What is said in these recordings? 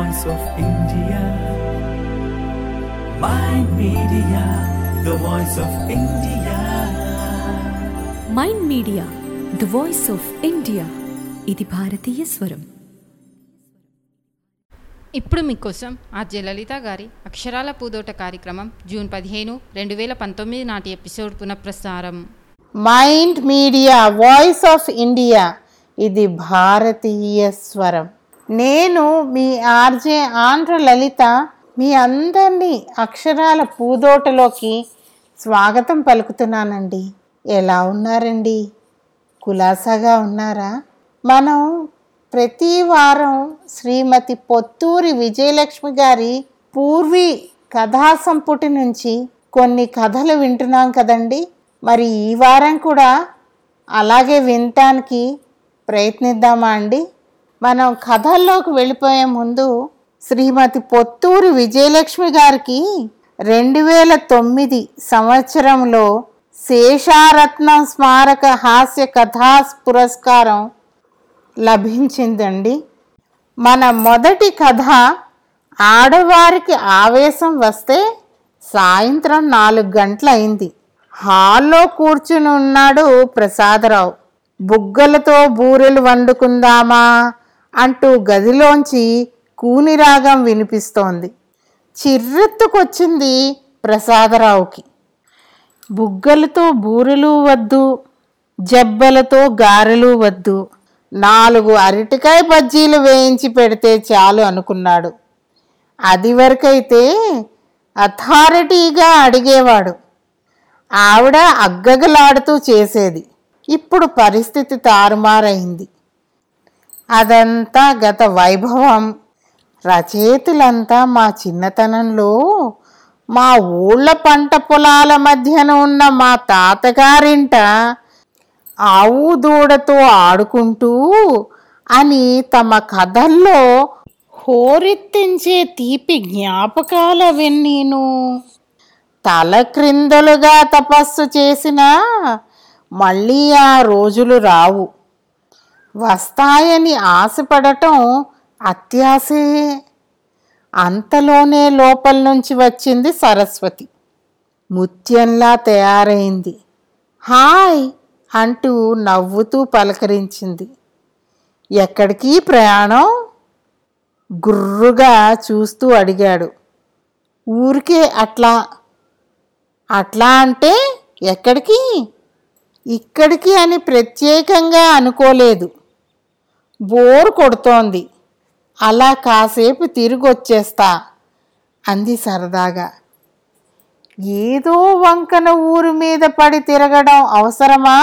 voice of India. Mind Media, the voice of India. Mind media the voice of India ఇది భారతీయ స్వరం ఇప్పుడు మీకోసం ఆర్జే లలిత గారి అక్షరాల పూదోట కార్యక్రమం జూన్ పదిహేను రెండు వేల పంతొమ్మిది నాటి ఎపిసోడ్ పునఃప్రసారం mind media voice of India ఇది భారతీయ స్వరం నేను మీ ఆర్జే ఆంధ్ర లలిత మీ అందరినీ అక్షరాల పూదోటలోకి స్వాగతం పలుకుతున్నానండి ఎలా ఉన్నారండి కులాసాగా ఉన్నారా మనం ప్రతి వారం శ్రీమతి పొత్తూరి విజయలక్ష్మి గారి పూర్వీ కథా సంపుటి నుంచి కొన్ని కథలు వింటున్నాం కదండి మరి ఈ వారం కూడా అలాగే వినటానికి ప్రయత్నిద్దామా అండి మనం కథల్లోకి వెళ్ళిపోయే ముందు శ్రీమతి పొత్తూరి విజయలక్ష్మి గారికి రెండు వేల తొమ్మిది సంవత్సరంలో శేషారత్నం స్మారక హాస్య కథా పురస్కారం లభించిందండి మన మొదటి కథ ఆడవారికి ఆవేశం వస్తే సాయంత్రం నాలుగు గంటలయింది హాల్లో కూర్చుని ఉన్నాడు ప్రసాదరావు బుగ్గలతో బూరెలు వండుకుందామా అంటూ గదిలోంచి కూనిరాగం వినిపిస్తోంది చిర్రెత్తుకొచ్చింది ప్రసాదరావుకి బుగ్గలతో బూరెలు వద్దు జబ్బలతో గారెలు వద్దు నాలుగు అరటికాయ బజ్జీలు వేయించి పెడితే చాలు అనుకున్నాడు అది వరకైతే అథారిటీగా అడిగేవాడు ఆవిడ అగ్గగలాడుతూ చేసేది ఇప్పుడు పరిస్థితి తారుమారైంది అదంతా గత వైభవం రచయితలంతా మా చిన్నతనంలో మా ఊళ్ళ పంట పొలాల మధ్యన ఉన్న మా తాతగారింట ఆవు దూడతో ఆడుకుంటూ అని తమ కథల్లో హోరెత్తించే తీపి జ్ఞాపకాలవెన్నీను తల క్రిందలుగా తపస్సు చేసినా మళ్ళీ ఆ రోజులు రావు వస్తాయని ఆశపడటం అత్యాసే అంతలోనే లోపల నుంచి వచ్చింది సరస్వతి ముత్యంలా తయారైంది హాయ్ అంటూ నవ్వుతూ పలకరించింది ఎక్కడికి ప్రయాణం గుర్రుగా చూస్తూ అడిగాడు ఊరికే అట్లా అట్లా అంటే ఎక్కడికి ఇక్కడికి అని ప్రత్యేకంగా అనుకోలేదు బోర్ కొడుతోంది అలా కాసేపు తిరిగి వచ్చేస్తా అంది సరదాగా ఏదో వంకన ఊరు మీద పడి తిరగడం అవసరమా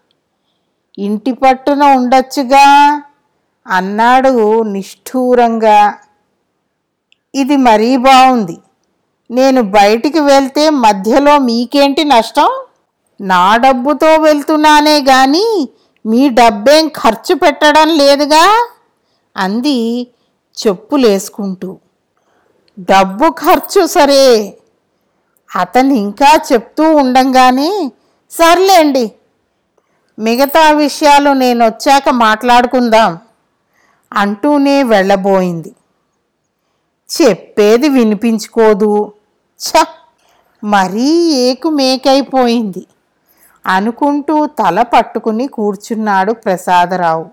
ఇంటి పట్టున ఉండొచ్చుగా అన్నాడు నిష్ఠూరంగా ఇది మరీ బాగుంది నేను బయటికి వెళ్తే మధ్యలో మీకేంటి నష్టం నా డబ్బుతో వెళ్తున్నానే గాని మీ డబ్బేం ఖర్చు పెట్టడం లేదుగా అంది చెప్పులేసుకుంటూ డబ్బు ఖర్చు సరే అతను ఇంకా చెప్తూ ఉండంగానే సర్లేండి మిగతా విషయాలు నేను వచ్చాక మాట్లాడుకుందాం అంటూనే వెళ్ళబోయింది చెప్పేది వినిపించుకోదు ఛ మరీ ఏకుమేకైపోయింది అనుకుంటూ తల పట్టుకుని కూర్చున్నాడు ప్రసాదరావు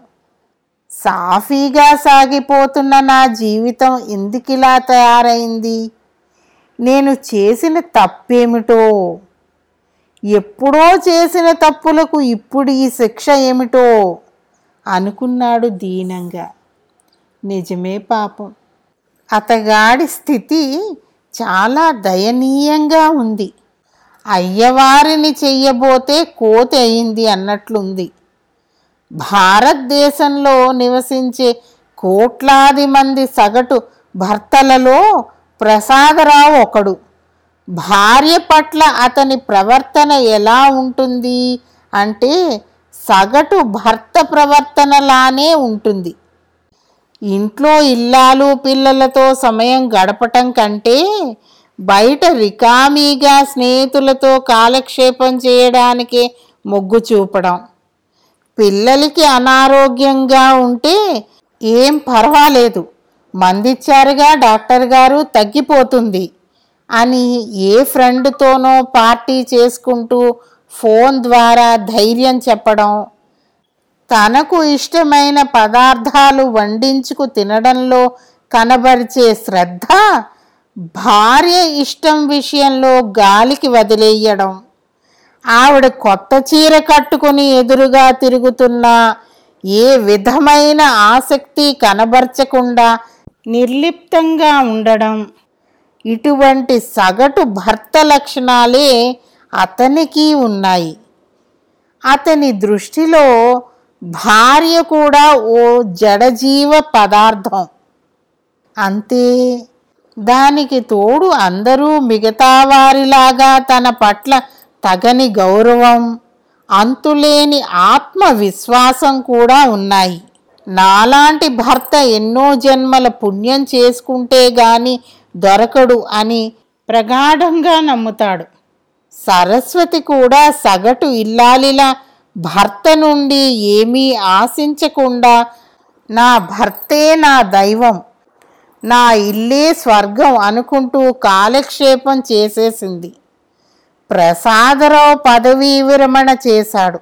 సాఫీగా సాగిపోతున్న నా జీవితం ఎందుకిలా తయారైంది నేను చేసిన తప్పేమిటో ఎప్పుడో చేసిన తప్పులకు ఇప్పుడు ఈ శిక్ష ఏమిటో అనుకున్నాడు దీనంగా నిజమే పాపం అతగాడి స్థితి చాలా దయనీయంగా ఉంది అయ్యవారిని చెయ్యబోతే కోతి అయింది అన్నట్లుంది భారతదేశంలో నివసించే కోట్లాది మంది సగటు భర్తలలో ప్రసాదరావు ఒకడు భార్య పట్ల అతని ప్రవర్తన ఎలా ఉంటుంది అంటే సగటు భర్త ప్రవర్తనలానే ఉంటుంది ఇంట్లో ఇల్లాలు పిల్లలతో సమయం గడపటం కంటే బయట రికామీగా స్నేహితులతో కాలక్షేపం చేయడానికే మొగ్గు చూపడం పిల్లలకి అనారోగ్యంగా ఉంటే ఏం పర్వాలేదు మందిచ్చారుగా డాక్టర్ గారు తగ్గిపోతుంది అని ఏ ఫ్రెండ్తోనో పార్టీ చేసుకుంటూ ఫోన్ ద్వారా ధైర్యం చెప్పడం తనకు ఇష్టమైన పదార్థాలు వండించుకు తినడంలో కనబరిచే శ్రద్ధ భార్య ఇష్టం విషయంలో గాలికి వదిలేయడం ఆవిడ కొత్త చీర కట్టుకుని ఎదురుగా తిరుగుతున్న ఏ విధమైన ఆసక్తి కనబరచకుండా నిర్లిప్తంగా ఉండడం ఇటువంటి సగటు భర్త లక్షణాలే అతనికి ఉన్నాయి అతని దృష్టిలో భార్య కూడా ఓ జడజీవ పదార్థం అంతే దానికి తోడు అందరూ మిగతా వారిలాగా తన పట్ల తగని గౌరవం అంతులేని ఆత్మవిశ్వాసం కూడా ఉన్నాయి నాలాంటి భర్త ఎన్నో జన్మల పుణ్యం చేసుకుంటే గాని దొరకడు అని ప్రగాఢంగా నమ్ముతాడు సరస్వతి కూడా సగటు ఇల్లాలిలా భర్త నుండి ఏమీ ఆశించకుండా నా భర్తే నా దైవం నా ఇల్లే స్వర్గం అనుకుంటూ కాలక్షేపం చేసేసింది ప్రసాదరావు పదవీ విరమణ చేశాడు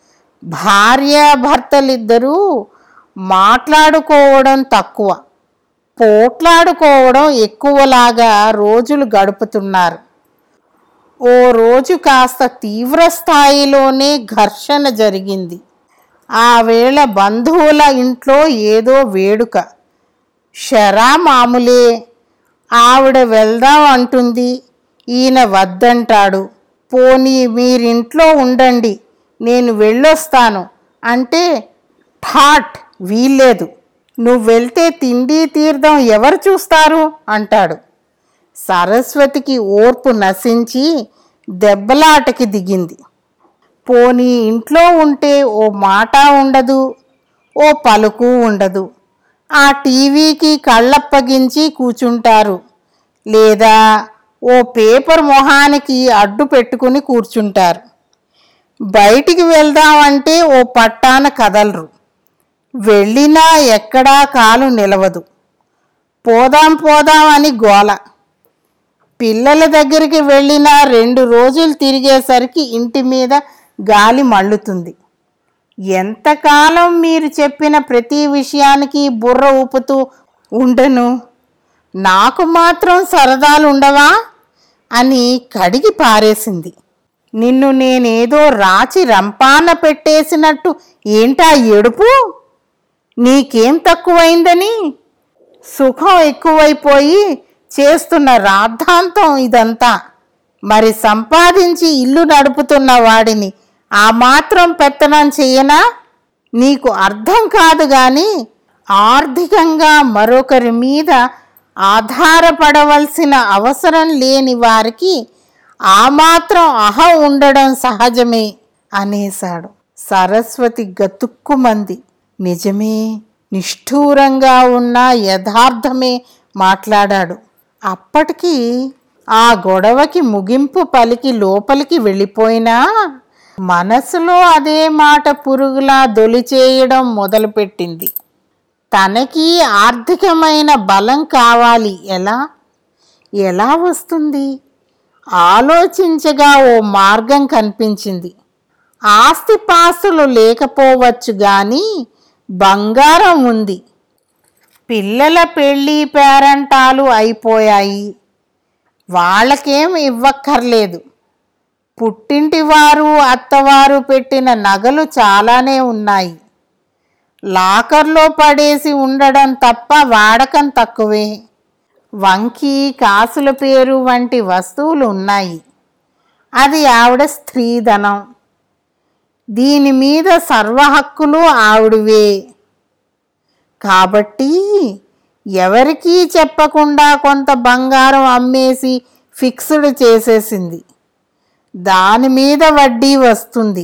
భార్య భర్తలిద్దరూ మాట్లాడుకోవడం తక్కువ పోట్లాడుకోవడం ఎక్కువలాగా రోజులు గడుపుతున్నారు ఓ రోజు కాస్త తీవ్ర స్థాయిలోనే ఘర్షణ జరిగింది ఆ వేళ బంధువుల ఇంట్లో ఏదో వేడుక షరా మామూలే ఆవిడ వెళ్దాం అంటుంది ఈయన వద్దంటాడు పోనీ మీరింట్లో ఉండండి నేను వెళ్ళొస్తాను అంటే ఠాట్ వీల్లేదు నువ్వు వెళ్తే తిండి తీర్థం ఎవరు చూస్తారు అంటాడు సరస్వతికి ఓర్పు నశించి దెబ్బలాటకి దిగింది పోనీ ఇంట్లో ఉంటే ఓ మాట ఉండదు ఓ పలుకు ఉండదు ఆ టీవీకి కళ్ళప్పగించి కూర్చుంటారు లేదా ఓ పేపర్ మొహానికి అడ్డు పెట్టుకుని కూర్చుంటారు బయటికి వెళ్దామంటే ఓ పట్టాన కదలరు వెళ్ళినా ఎక్కడా కాలు నిలవదు పోదాం పోదాం అని గోల పిల్లల దగ్గరికి వెళ్ళిన రెండు రోజులు తిరిగేసరికి ఇంటి మీద గాలి మళ్ళుతుంది ఎంతకాలం మీరు చెప్పిన ప్రతి విషయానికి బుర్ర ఊపుతూ ఉండను నాకు మాత్రం సరదాలు ఉండవా అని కడిగి పారేసింది నిన్ను నేనేదో రాచి రంపాన పెట్టేసినట్టు ఏంటా ఎడుపు నీకేం తక్కువైందని సుఖం ఎక్కువైపోయి చేస్తున్న రాద్ధాంతం ఇదంతా మరి సంపాదించి ఇల్లు నడుపుతున్న వాడిని ఆ మాత్రం పెత్తనం చెయ్యనా నీకు అర్థం కాదు గాని ఆర్థికంగా మరొకరి మీద ఆధారపడవలసిన అవసరం లేని వారికి ఆ మాత్రం అహం ఉండడం సహజమే అనేశాడు సరస్వతి గతుక్కుమంది నిజమే నిష్ఠూరంగా ఉన్న యథార్థమే మాట్లాడాడు అప్పటికి ఆ గొడవకి ముగింపు పలికి లోపలికి వెళ్ళిపోయినా మనసులో అదే మాట పురుగులా దొలిచేయడం మొదలుపెట్టింది తనకి ఆర్థికమైన బలం కావాలి ఎలా ఎలా వస్తుంది ఆలోచించగా ఓ మార్గం కనిపించింది ఆస్తిపాస్తులు లేకపోవచ్చు కానీ బంగారం ఉంది పిల్లల పెళ్ళి పేరంటాలు అయిపోయాయి వాళ్ళకేం ఇవ్వక్కర్లేదు పుట్టింటి వారు అత్తవారు పెట్టిన నగలు చాలానే ఉన్నాయి లాకర్లో పడేసి ఉండడం తప్ప వాడకం తక్కువే వంకి కాసుల పేరు వంటి వస్తువులు ఉన్నాయి అది ఆవిడ స్త్రీధనం దీని మీద సర్వ హక్కులు ఆవిడవే కాబట్టి ఎవరికీ చెప్పకుండా కొంత బంగారం అమ్మేసి ఫిక్స్డ్ చేసేసింది దాని మీద వడ్డీ వస్తుంది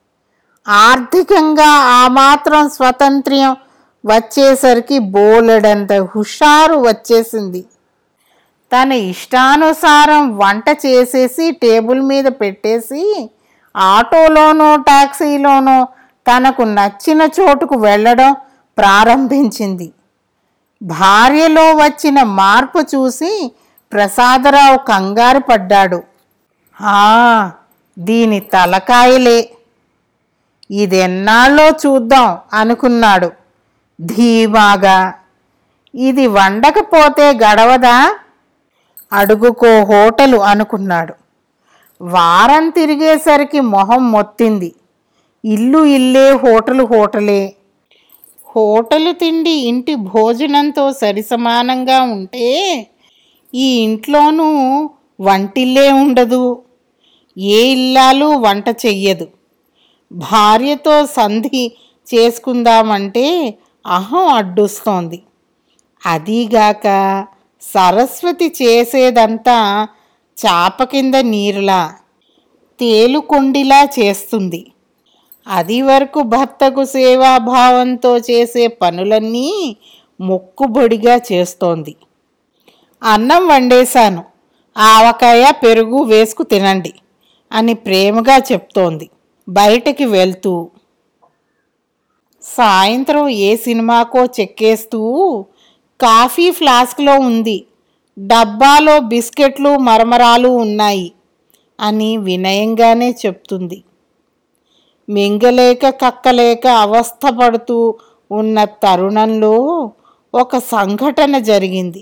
ఆర్థికంగా ఆ మాత్రం స్వతంత్ర్యం వచ్చేసరికి బోలెడంత హుషారు వచ్చేసింది తన ఇష్టానుసారం వంట చేసేసి టేబుల్ మీద పెట్టేసి ఆటోలోనో టాక్సీలోనో తనకు నచ్చిన చోటుకు వెళ్ళడం ప్రారంభించింది భార్యలో వచ్చిన మార్పు చూసి ప్రసాదరావు కంగారు పడ్డాడు ఆ దీని తలకాయలే ఇదెన్నాళ్ళో చూద్దాం అనుకున్నాడు ధీమాగా ఇది వండకపోతే గడవదా అడుగుకో హోటలు అనుకున్నాడు వారం తిరిగేసరికి మొహం మొత్తింది ఇల్లు ఇల్లే హోటలు హోటలే హోటలు తిండి ఇంటి భోజనంతో సరిసమానంగా ఉంటే ఈ ఇంట్లోనూ వంటిల్లే ఉండదు ఏ ఇల్లాలు వంట చెయ్యదు భార్యతో సంధి చేసుకుందామంటే అహం అడ్డుస్తోంది అదీగాక సరస్వతి చేసేదంతా చాప కింద నీరులా తేలుకొండిలా చేస్తుంది అది వరకు భర్తకు సేవాభావంతో చేసే పనులన్నీ మొక్కుబొడిగా చేస్తోంది అన్నం వండేశాను ఆవకాయ పెరుగు వేసుకు తినండి అని ప్రేమగా చెప్తోంది బయటకి వెళ్తూ సాయంత్రం ఏ సినిమాకో చెక్కేస్తూ కాఫీ ఫ్లాస్క్లో ఉంది డబ్బాలో బిస్కెట్లు మరమరాలు ఉన్నాయి అని వినయంగానే చెప్తుంది మింగలేక కక్కలేక అవస్థపడుతూ ఉన్న తరుణంలో ఒక సంఘటన జరిగింది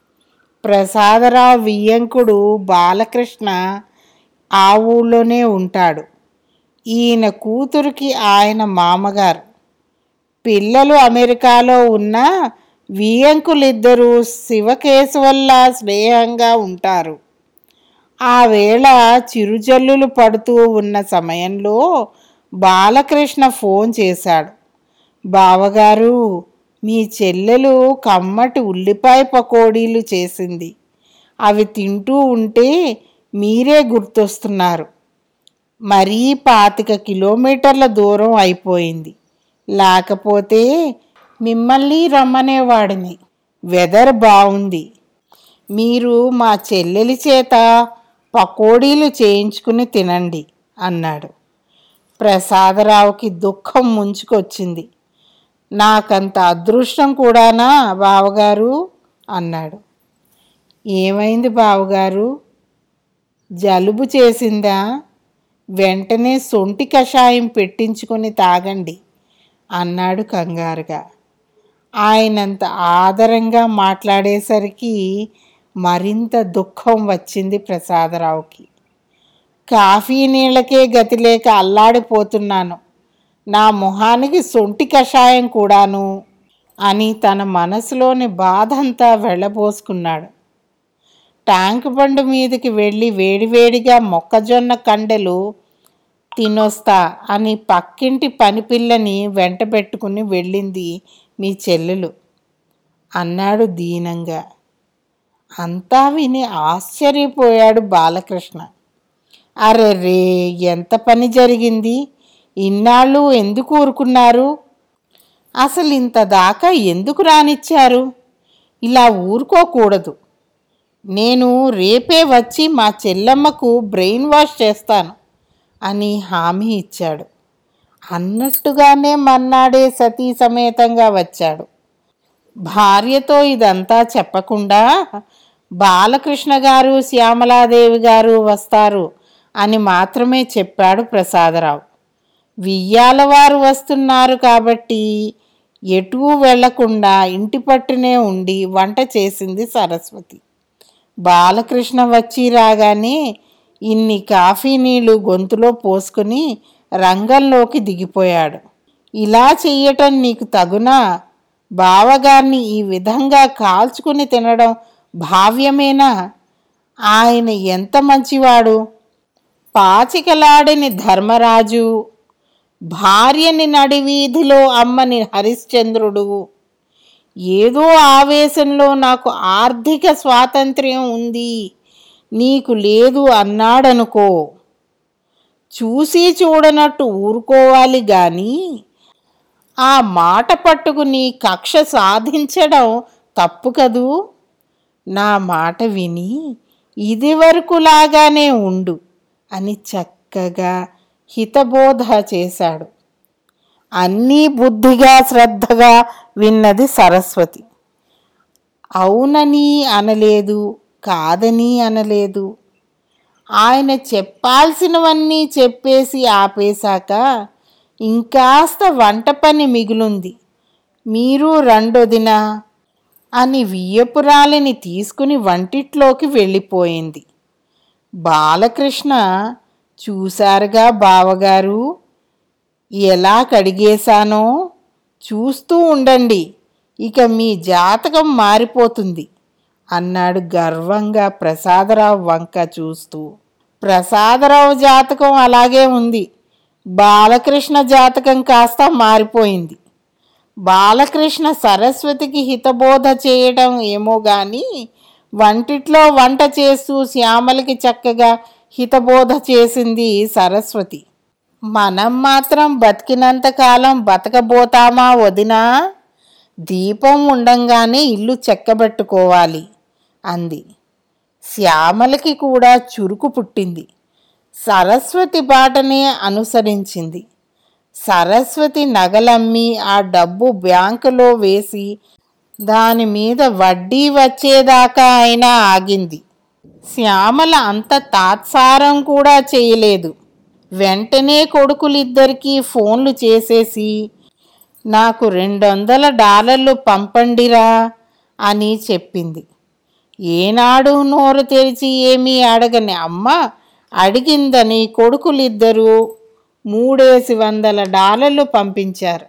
ప్రసాదరావు వియ్యంకుడు బాలకృష్ణ ఆ ఊళ్ళోనే ఉంటాడు ఈయన కూతురికి ఆయన మామగారు పిల్లలు అమెరికాలో ఉన్న వియ్యంకులిద్దరూ శివకేశవల్లా స్నేహంగా ఉంటారు ఆ వేళ చిరుజల్లులు పడుతూ ఉన్న సమయంలో బాలకృష్ణ ఫోన్ చేశాడు బావగారు మీ చెల్లెలు కమ్మటి ఉల్లిపాయ పకోడీలు చేసింది అవి తింటూ ఉంటే మీరే గుర్తొస్తున్నారు మరీ పాతిక కిలోమీటర్ల దూరం అయిపోయింది లేకపోతే మిమ్మల్ని రమ్మనేవాడిని వెదర్ బాగుంది మీరు మా చెల్లెలి చేత పకోడీలు చేయించుకుని తినండి అన్నాడు ప్రసాదరావుకి దుఃఖం ముంచుకొచ్చింది నాకంత అదృష్టం కూడానా బావగారు అన్నాడు ఏమైంది బావగారు జలుబు చేసిందా వెంటనే సొంటి కషాయం పెట్టించుకొని తాగండి అన్నాడు కంగారుగా ఆయనంత ఆదరంగా మాట్లాడేసరికి మరింత దుఃఖం వచ్చింది ప్రసాదరావుకి కాఫీ నీళ్ళకే గతి లేక అల్లాడిపోతున్నాను నా మొహానికి సొంటి కషాయం కూడాను అని తన మనసులోని బాధంతా వెళ్ళబోసుకున్నాడు ట్యాంక్ బండు మీదకి వెళ్ళి వేడివేడిగా మొక్కజొన్న కండెలు తినొస్తా అని పక్కింటి పనిపిల్లని వెంట పెట్టుకుని వెళ్ళింది మీ చెల్లెలు అన్నాడు దీనంగా అంతా విని ఆశ్చర్యపోయాడు బాలకృష్ణ అరే రే ఎంత పని జరిగింది ఇన్నాళ్ళు ఎందుకు ఊరుకున్నారు అసలు ఇంత దాకా ఎందుకు రానిచ్చారు ఇలా ఊరుకోకూడదు నేను రేపే వచ్చి మా చెల్లమ్మకు బ్రెయిన్ వాష్ చేస్తాను అని హామీ ఇచ్చాడు అన్నట్టుగానే మన్నాడే సతీ సమేతంగా వచ్చాడు భార్యతో ఇదంతా చెప్పకుండా బాలకృష్ణ గారు శ్యామలాదేవి గారు వస్తారు అని మాత్రమే చెప్పాడు ప్రసాదరావు వియ్యాల వారు వస్తున్నారు కాబట్టి ఎటూ వెళ్లకుండా ఇంటి పట్టునే ఉండి వంట చేసింది సరస్వతి బాలకృష్ణ వచ్చి రాగానే ఇన్ని కాఫీ నీళ్లు గొంతులో పోసుకుని రంగంలోకి దిగిపోయాడు ఇలా చెయ్యటం నీకు తగునా బావగారిని ఈ విధంగా కాల్చుకుని తినడం భావ్యమేనా ఆయన ఎంత మంచివాడు పాచికలాడిని ధర్మరాజు భార్యని నడివీధిలో అమ్మని హరిశ్చంద్రుడు ఏదో ఆవేశంలో నాకు ఆర్థిక స్వాతంత్ర్యం ఉంది నీకు లేదు అన్నాడనుకో చూసి చూడనట్టు ఊరుకోవాలి గాని ఆ మాట పట్టుకుని కక్ష సాధించడం తప్పు కదూ నా మాట విని ఇది వరకులాగానే ఉండు అని చక్కగా హితబోధ చేశాడు అన్నీ బుద్ధిగా శ్రద్ధగా విన్నది సరస్వతి అవునని అనలేదు కాదని అనలేదు ఆయన చెప్పాల్సినవన్నీ చెప్పేసి ఆపేశాక ఇంకాస్త వంట పని మిగులుంది మీరు రెండొదిన అని వియ్యపురాలిని తీసుకుని వంటిట్లోకి వెళ్ళిపోయింది బాలకృష్ణ చూశారుగా బావగారు ఎలా కడిగేశానో చూస్తూ ఉండండి ఇక మీ జాతకం మారిపోతుంది అన్నాడు గర్వంగా ప్రసాదరావు వంక చూస్తూ ప్రసాదరావు జాతకం అలాగే ఉంది బాలకృష్ణ జాతకం కాస్త మారిపోయింది బాలకృష్ణ సరస్వతికి హితబోధ చేయడం ఏమో గాని వంటిట్లో వంట చేస్తూ శ్యామలకి చక్కగా హితబోధ చేసింది సరస్వతి మనం మాత్రం బతికినంత కాలం బతకబోతామా వదినా దీపం ఉండంగానే ఇల్లు చెక్కబెట్టుకోవాలి అంది శ్యామలకి కూడా చురుకు పుట్టింది సరస్వతి బాటనే అనుసరించింది సరస్వతి నగలమ్మి ఆ డబ్బు బ్యాంకులో వేసి దాని మీద వడ్డీ వచ్చేదాకా అయినా ఆగింది శ్యామల అంత తాత్సారం కూడా చేయలేదు వెంటనే కొడుకులిద్దరికీ ఫోన్లు చేసేసి నాకు రెండు వందల డాలర్లు పంపండిరా అని చెప్పింది ఏనాడు నోరు తెరిచి ఏమీ అడగని అమ్మ అడిగిందని కొడుకులిద్దరూ మూడేసి వందల డాలర్లు పంపించారు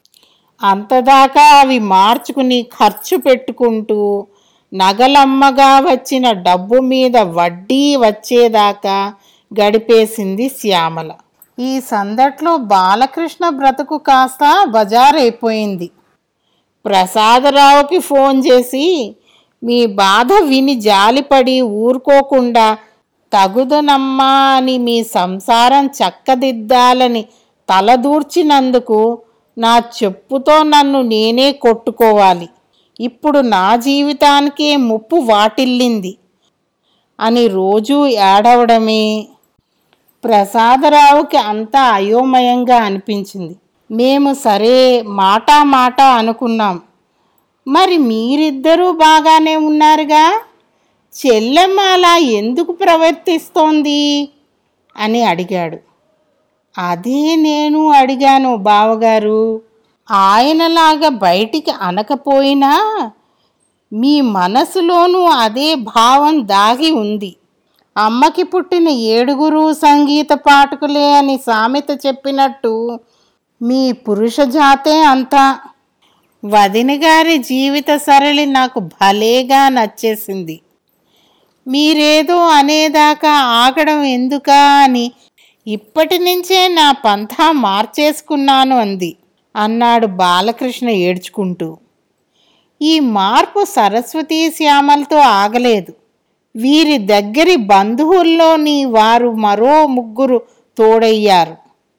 అంతదాకా అవి మార్చుకుని ఖర్చు పెట్టుకుంటూ నగలమ్మగా వచ్చిన డబ్బు మీద వడ్డీ వచ్చేదాకా గడిపేసింది శ్యామల ఈ సందట్లో బాలకృష్ణ బ్రతుకు కాస్త బజారైపోయింది ప్రసాదరావుకి ఫోన్ చేసి మీ బాధ విని జాలిపడి ఊరుకోకుండా తగుదనమ్మా అని మీ సంసారం చక్కదిద్దాలని తలదూర్చినందుకు నా చెప్పుతో నన్ను నేనే కొట్టుకోవాలి ఇప్పుడు నా జీవితానికే ముప్పు వాటిల్లింది అని రోజూ ఏడవడమే ప్రసాదరావుకి అంతా అయోమయంగా అనిపించింది మేము సరే మాట మాట అనుకున్నాం మరి మీరిద్దరూ బాగానే ఉన్నారుగా చెల్లెమ్మ అలా ఎందుకు ప్రవర్తిస్తోంది అని అడిగాడు అదే నేను అడిగాను బావగారు ఆయనలాగా బయటికి అనకపోయినా మీ మనసులోనూ అదే భావం దాగి ఉంది అమ్మకి పుట్టిన ఏడుగురు సంగీత పాఠకులే అని సామెత చెప్పినట్టు మీ పురుష జాతే అంతా వదిన గారి జీవిత సరళి నాకు భలేగా నచ్చేసింది మీరేదో అనేదాకా ఆగడం ఎందుకా అని ఇప్పటి నుంచే నా పంథా మార్చేసుకున్నాను అంది అన్నాడు బాలకృష్ణ ఏడ్చుకుంటూ ఈ మార్పు సరస్వతి శ్యామలతో ఆగలేదు వీరి దగ్గరి బంధువుల్లోని వారు మరో ముగ్గురు తోడయ్యారు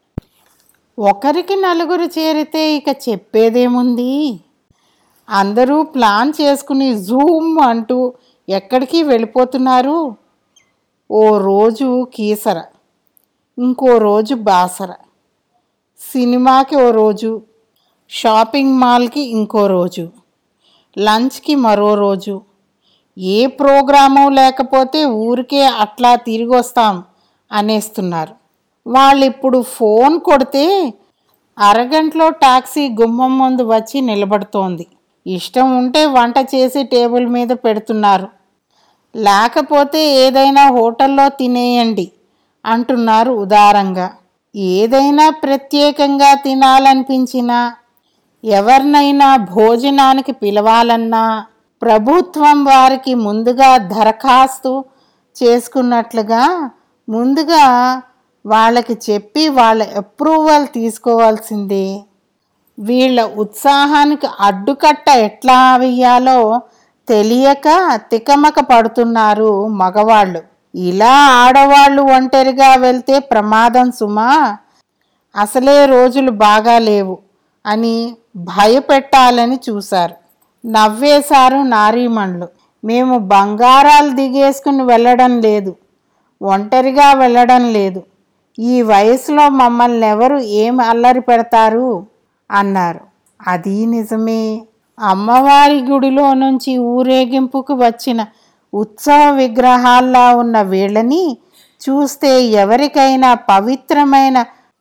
ఒకరికి నలుగురు చేరితే ఇక చెప్పేదేముంది అందరూ ప్లాన్ చేసుకుని జూమ్ అంటూ ఎక్కడికి వెళ్ళిపోతున్నారు ఓ రోజు కీసర ఇంకో రోజు బాసర సినిమాకి ఓ రోజు షాపింగ్ మాల్కి ఇంకో రోజు లంచ్కి మరో రోజు ఏ ప్రోగ్రాము లేకపోతే ఊరికే అట్లా తిరిగి వస్తాం అనేస్తున్నారు వాళ్ళు ఇప్పుడు ఫోన్ కొడితే అరగంటలో టాక్సీ గుమ్మం ముందు వచ్చి నిలబడుతోంది ఇష్టం ఉంటే వంట చేసి టేబుల్ మీద పెడుతున్నారు లేకపోతే ఏదైనా హోటల్లో తినేయండి అంటున్నారు ఉదారంగా ఏదైనా ప్రత్యేకంగా తినాలనిపించినా ఎవరినైనా భోజనానికి పిలవాలన్నా ప్రభుత్వం వారికి ముందుగా దరఖాస్తు చేసుకున్నట్లుగా ముందుగా వాళ్ళకి చెప్పి వాళ్ళ అప్రూవల్ తీసుకోవాల్సిందే వీళ్ళ ఉత్సాహానికి అడ్డుకట్ట ఎట్లా వేయాలో తెలియక తికమక పడుతున్నారు మగవాళ్ళు ఇలా ఆడవాళ్ళు ఒంటరిగా వెళ్తే ప్రమాదం సుమా అసలే రోజులు బాగా లేవు అని భయపెట్టాలని చూశారు నవ్వేశారు నారీమణులు మేము బంగారాలు దిగేసుకుని వెళ్ళడం లేదు ఒంటరిగా వెళ్ళడం లేదు ఈ వయసులో మమ్మల్ని ఎవరు ఏం అల్లరి పెడతారు అన్నారు అది నిజమే అమ్మవారి గుడిలో నుంచి ఊరేగింపుకు వచ్చిన ఉత్సవ విగ్రహాల్లా ఉన్న వీళ్ళని చూస్తే ఎవరికైనా పవిత్రమైన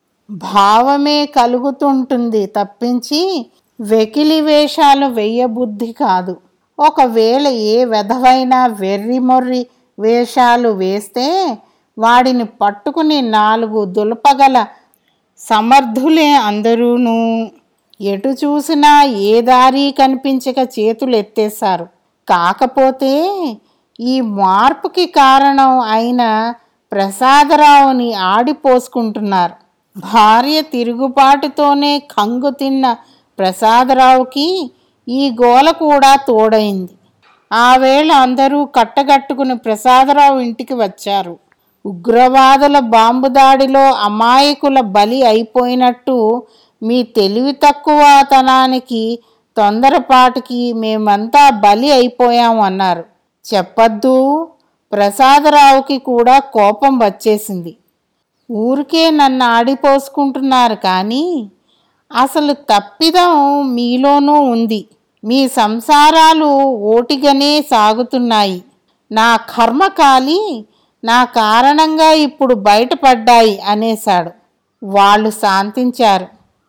భావమే కలుగుతుంటుంది తప్పించి వెకిలి వేషాలు వెయ్యబుద్ధి కాదు ఒకవేళ ఏ వెధవైన వెర్రిమొర్రి వేషాలు వేస్తే వాడిని పట్టుకుని నాలుగు దులపగల సమర్థులే అందరూను ఎటు చూసినా ఏ దారి కనిపించక చేతులు ఎత్తేశారు కాకపోతే ఈ మార్పుకి కారణం అయిన ప్రసాదరావుని ఆడిపోసుకుంటున్నారు భార్య తిరుగుబాటుతోనే కంగు తిన్న ప్రసాదరావుకి ఈ గోల కూడా తోడైంది ఆ వేళ అందరూ కట్టగట్టుకుని ప్రసాదరావు ఇంటికి వచ్చారు ఉగ్రవాదుల బాంబు దాడిలో అమాయకుల బలి అయిపోయినట్టు మీ తెలివి తక్కువతనానికి తొందరపాటుకి మేమంతా బలి అయిపోయాం అన్నారు చెప్పద్దు ప్రసాదరావుకి కూడా కోపం వచ్చేసింది ఊరికే నన్ను ఆడిపోసుకుంటున్నారు కానీ అసలు తప్పిదం మీలోనూ ఉంది మీ సంసారాలు ఓటిగానే సాగుతున్నాయి నా కర్మకాలి నా కారణంగా ఇప్పుడు బయటపడ్డాయి అనేశాడు వాళ్ళు శాంతించారు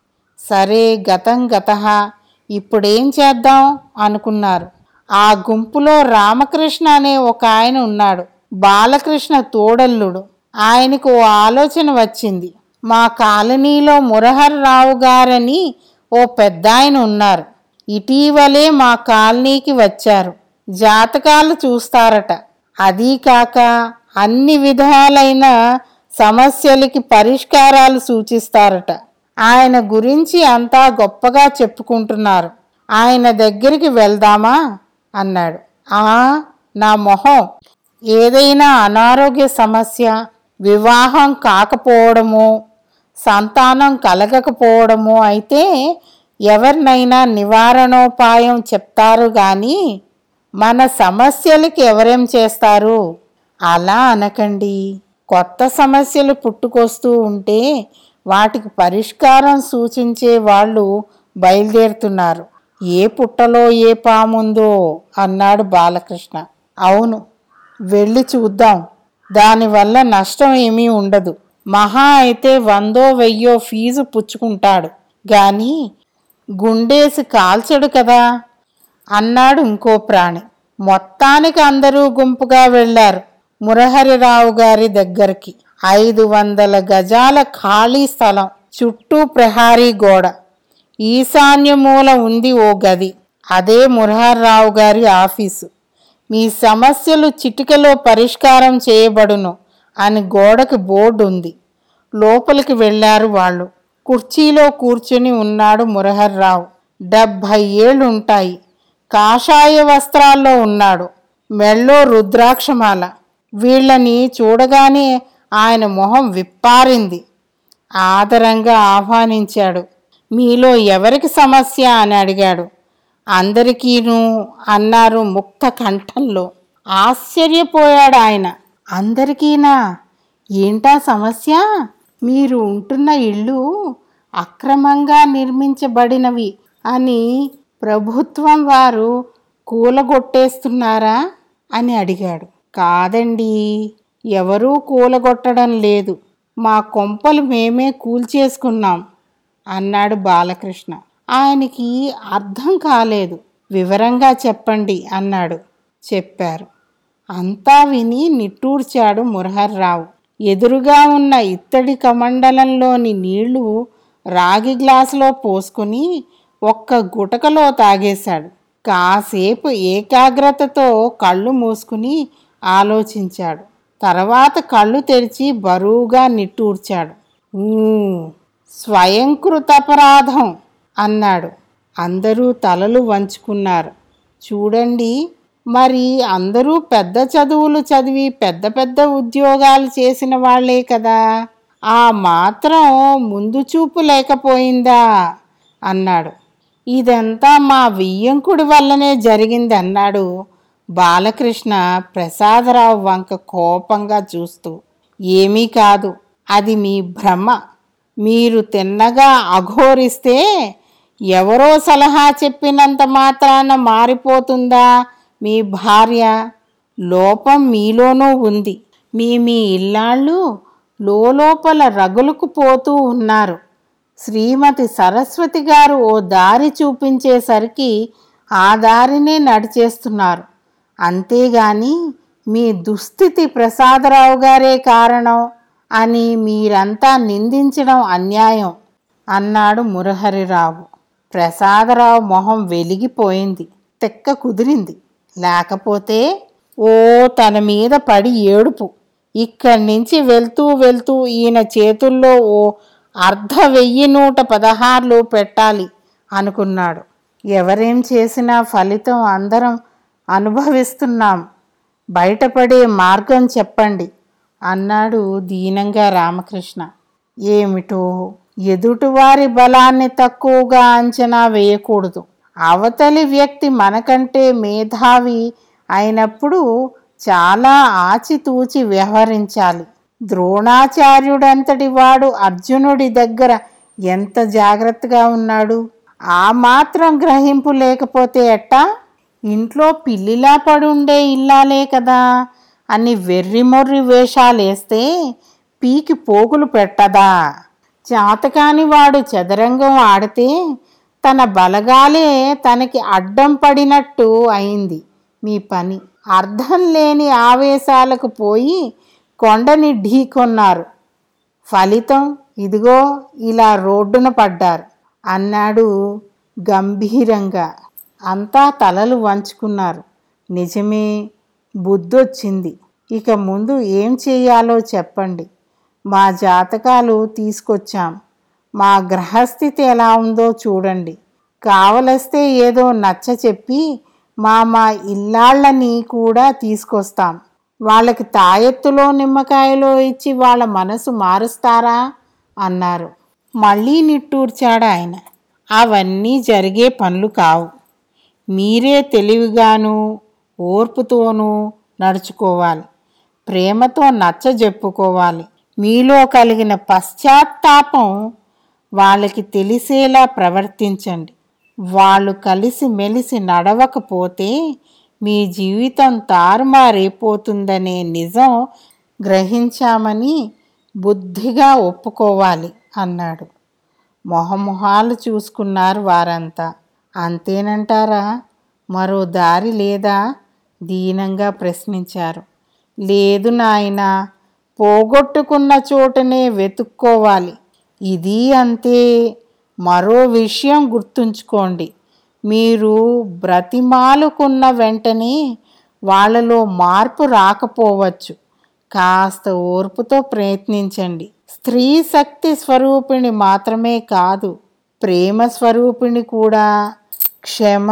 సరే గతం గత ఇప్పుడేం చేద్దాం అనుకున్నారు ఆ గుంపులో రామకృష్ణ అనే ఒక ఆయన ఉన్నాడు బాలకృష్ణ తోడల్లుడు ఆయనకు ఓ ఆలోచన వచ్చింది మా కాలనీలో మురహర్ రావు గారని ఓ పెద్ద ఆయన ఉన్నారు ఇటీవలే మా కాలనీకి వచ్చారు జాతకాలు చూస్తారట అదీ కాక అన్ని విధాలైన సమస్యలకి పరిష్కారాలు సూచిస్తారట ఆయన గురించి అంతా గొప్పగా చెప్పుకుంటున్నారు ఆయన దగ్గరికి వెళ్దామా అన్నాడు ఆ నా మొహం ఏదైనా అనారోగ్య సమస్య వివాహం కాకపోవడము సంతానం కలగకపోవడము అయితే ఎవరినైనా నివారణోపాయం చెప్తారు కానీ మన సమస్యలకి ఎవరేం చేస్తారు అలా అనకండి కొత్త సమస్యలు పుట్టుకొస్తూ ఉంటే వాటికి పరిష్కారం సూచించే వాళ్ళు బయలుదేరుతున్నారు ఏ పుట్టలో ఏ పాముందో అన్నాడు బాలకృష్ణ అవును వెళ్ళి చూద్దాం దానివల్ల నష్టం ఏమీ ఉండదు మహా అయితే వందో వెయ్యో ఫీజు పుచ్చుకుంటాడు గాని గుండేసి కాల్చడు కదా అన్నాడు ఇంకో ప్రాణి మొత్తానికి అందరూ గుంపుగా వెళ్ళారు మురహరిరావు గారి దగ్గరికి ఐదు వందల గజాల ఖాళీ స్థలం చుట్టూ ప్రహారీ గోడ ఈశాన్య మూల ఉంది ఓ గది అదే మురహర్రావు గారి ఆఫీసు మీ సమస్యలు చిటికలో పరిష్కారం చేయబడును అని గోడకి బోర్డు ఉంది లోపలికి వెళ్ళారు వాళ్ళు కుర్చీలో కూర్చుని ఉన్నాడు మురహర్రావు డెబ్భై ఏళ్ళు ఉంటాయి కాషాయ వస్త్రాల్లో ఉన్నాడు మెళ్ళో రుద్రాక్షమాల వీళ్ళని చూడగానే ఆయన మొహం విప్పారింది ఆదరంగా ఆహ్వానించాడు మీలో ఎవరికి సమస్య అని అడిగాడు అందరికీను అన్నారు ముక్త కంఠంలో ఆశ్చర్యపోయాడు ఆయన అందరికీనా ఏంటా సమస్య మీరు ఉంటున్న ఇళ్ళు అక్రమంగా నిర్మించబడినవి అని ప్రభుత్వం వారు కూలగొట్టేస్తున్నారా అని అడిగాడు కాదండి ఎవరూ కూలగొట్టడం లేదు మా కొంపలు మేమే కూల్చేసుకున్నాం అన్నాడు బాలకృష్ణ ఆయనకి అర్థం కాలేదు వివరంగా చెప్పండి అన్నాడు చెప్పారు అంతా విని నిట్టూర్చాడు మురహర్రావు ఎదురుగా ఉన్న ఇత్తడి కమండలంలోని నీళ్లు రాగి గ్లాసులో పోసుకుని ఒక్క గుటకలో తాగేశాడు కాసేపు ఏకాగ్రతతో కళ్ళు మూసుకుని ఆలోచించాడు తర్వాత కళ్ళు తెరిచి బరువుగా నిట్టూర్చాడు "ఊ, స్వయంకృతపరాధం అన్నాడు అందరూ తలలు వంచుకున్నారు చూడండి మరి అందరూ పెద్ద చదువులు చదివి పెద్ద పెద్ద ఉద్యోగాలు చేసిన వాళ్ళే కదా ఆ మాత్రం ముందు చూపు లేకపోయిందా అన్నాడు ఇదంతా మా వియ్యంకుడి వల్లనే జరిగింది అన్నాడు బాలకృష్ణ ప్రసాదరావు వంక కోపంగా చూస్తూ ఏమీ కాదు అది మీ భ్రమ మీరు తిన్నగా అఘోరిస్తే ఎవరో సలహా చెప్పినంత మాత్రాన మారిపోతుందా మీ భార్య లోపం మీలోనూ ఉంది మీ మీ ఇల్లాళ్ళు లోపల రగులుకు పోతూ ఉన్నారు శ్రీమతి సరస్వతి గారు ఓ దారి చూపించేసరికి ఆ దారినే నడిచేస్తున్నారు అంతేగాని మీ దుస్థితి ప్రసాదరావు గారే కారణం అని మీరంతా నిందించడం అన్యాయం అన్నాడు మురహరిరావు ప్రసాదరావు మొహం వెలిగిపోయింది తెక్క కుదిరింది లేకపోతే ఓ తన మీద పడి ఏడుపు ఇక్కడి నుంచి వెళ్తూ వెళ్తూ ఈయన చేతుల్లో ఓ అర్ధ వెయ్యి నూట పదహారులు పెట్టాలి అనుకున్నాడు ఎవరేం చేసినా ఫలితం అందరం అనుభవిస్తున్నాం బయటపడే మార్గం చెప్పండి అన్నాడు దీనంగా రామకృష్ణ ఏమిటో ఎదుటివారి బలాన్ని తక్కువగా అంచనా వేయకూడదు అవతలి వ్యక్తి మనకంటే మేధావి అయినప్పుడు చాలా ఆచితూచి వ్యవహరించాలి ద్రోణాచార్యుడంతటి వాడు అర్జునుడి దగ్గర ఎంత జాగ్రత్తగా ఉన్నాడు ఆ మాత్రం గ్రహింపు లేకపోతే ఎట్టా ఇంట్లో పిల్లిలా పడుండే ఇల్లాలే కదా అని వెర్రిమొర్రి వేషాలేస్తే పీకి పోగులు పెట్టదా చాతకాని వాడు చదరంగం ఆడితే తన బలగాలే తనకి అడ్డం పడినట్టు అయింది మీ పని అర్థం లేని ఆవేశాలకు పోయి కొండని ఢీకొన్నారు ఫలితం ఇదిగో ఇలా రోడ్డున పడ్డారు అన్నాడు గంభీరంగా అంతా తలలు వంచుకున్నారు నిజమే బుద్ధొచ్చింది ఇక ముందు ఏం చేయాలో చెప్పండి మా జాతకాలు తీసుకొచ్చాం మా గ్రహస్థితి ఎలా ఉందో చూడండి కావలస్తే ఏదో నచ్చ చెప్పి మా మా ఇల్లాళ్ళని కూడా తీసుకొస్తాం వాళ్ళకి తాయెత్తులో నిమ్మకాయలో ఇచ్చి వాళ్ళ మనసు మారుస్తారా అన్నారు మళ్ళీ నిట్టూర్చాడు ఆయన అవన్నీ జరిగే పనులు కావు మీరే తెలివిగాను ఓర్పుతోనూ నడుచుకోవాలి ప్రేమతో నచ్చ చెప్పుకోవాలి మీలో కలిగిన పశ్చాత్తాపం వాళ్ళకి తెలిసేలా ప్రవర్తించండి వాళ్ళు కలిసి మెలిసి నడవకపోతే మీ జీవితం తారుమారైపోతుందనే నిజం గ్రహించామని బుద్ధిగా ఒప్పుకోవాలి అన్నాడు మొహమొహాలు చూసుకున్నారు వారంతా అంతేనంటారా మరో దారి లేదా దీనంగా ప్రశ్నించారు లేదు నాయనా పోగొట్టుకున్న చోటనే వెతుక్కోవాలి ఇది అంతే మరో విషయం గుర్తుంచుకోండి మీరు బ్రతిమాలుకున్న వెంటనే వాళ్ళలో మార్పు రాకపోవచ్చు కాస్త ఓర్పుతో ప్రయత్నించండి స్త్రీ శక్తి స్వరూపిణి మాత్రమే కాదు ప్రేమ స్వరూపిణి కూడా క్షమ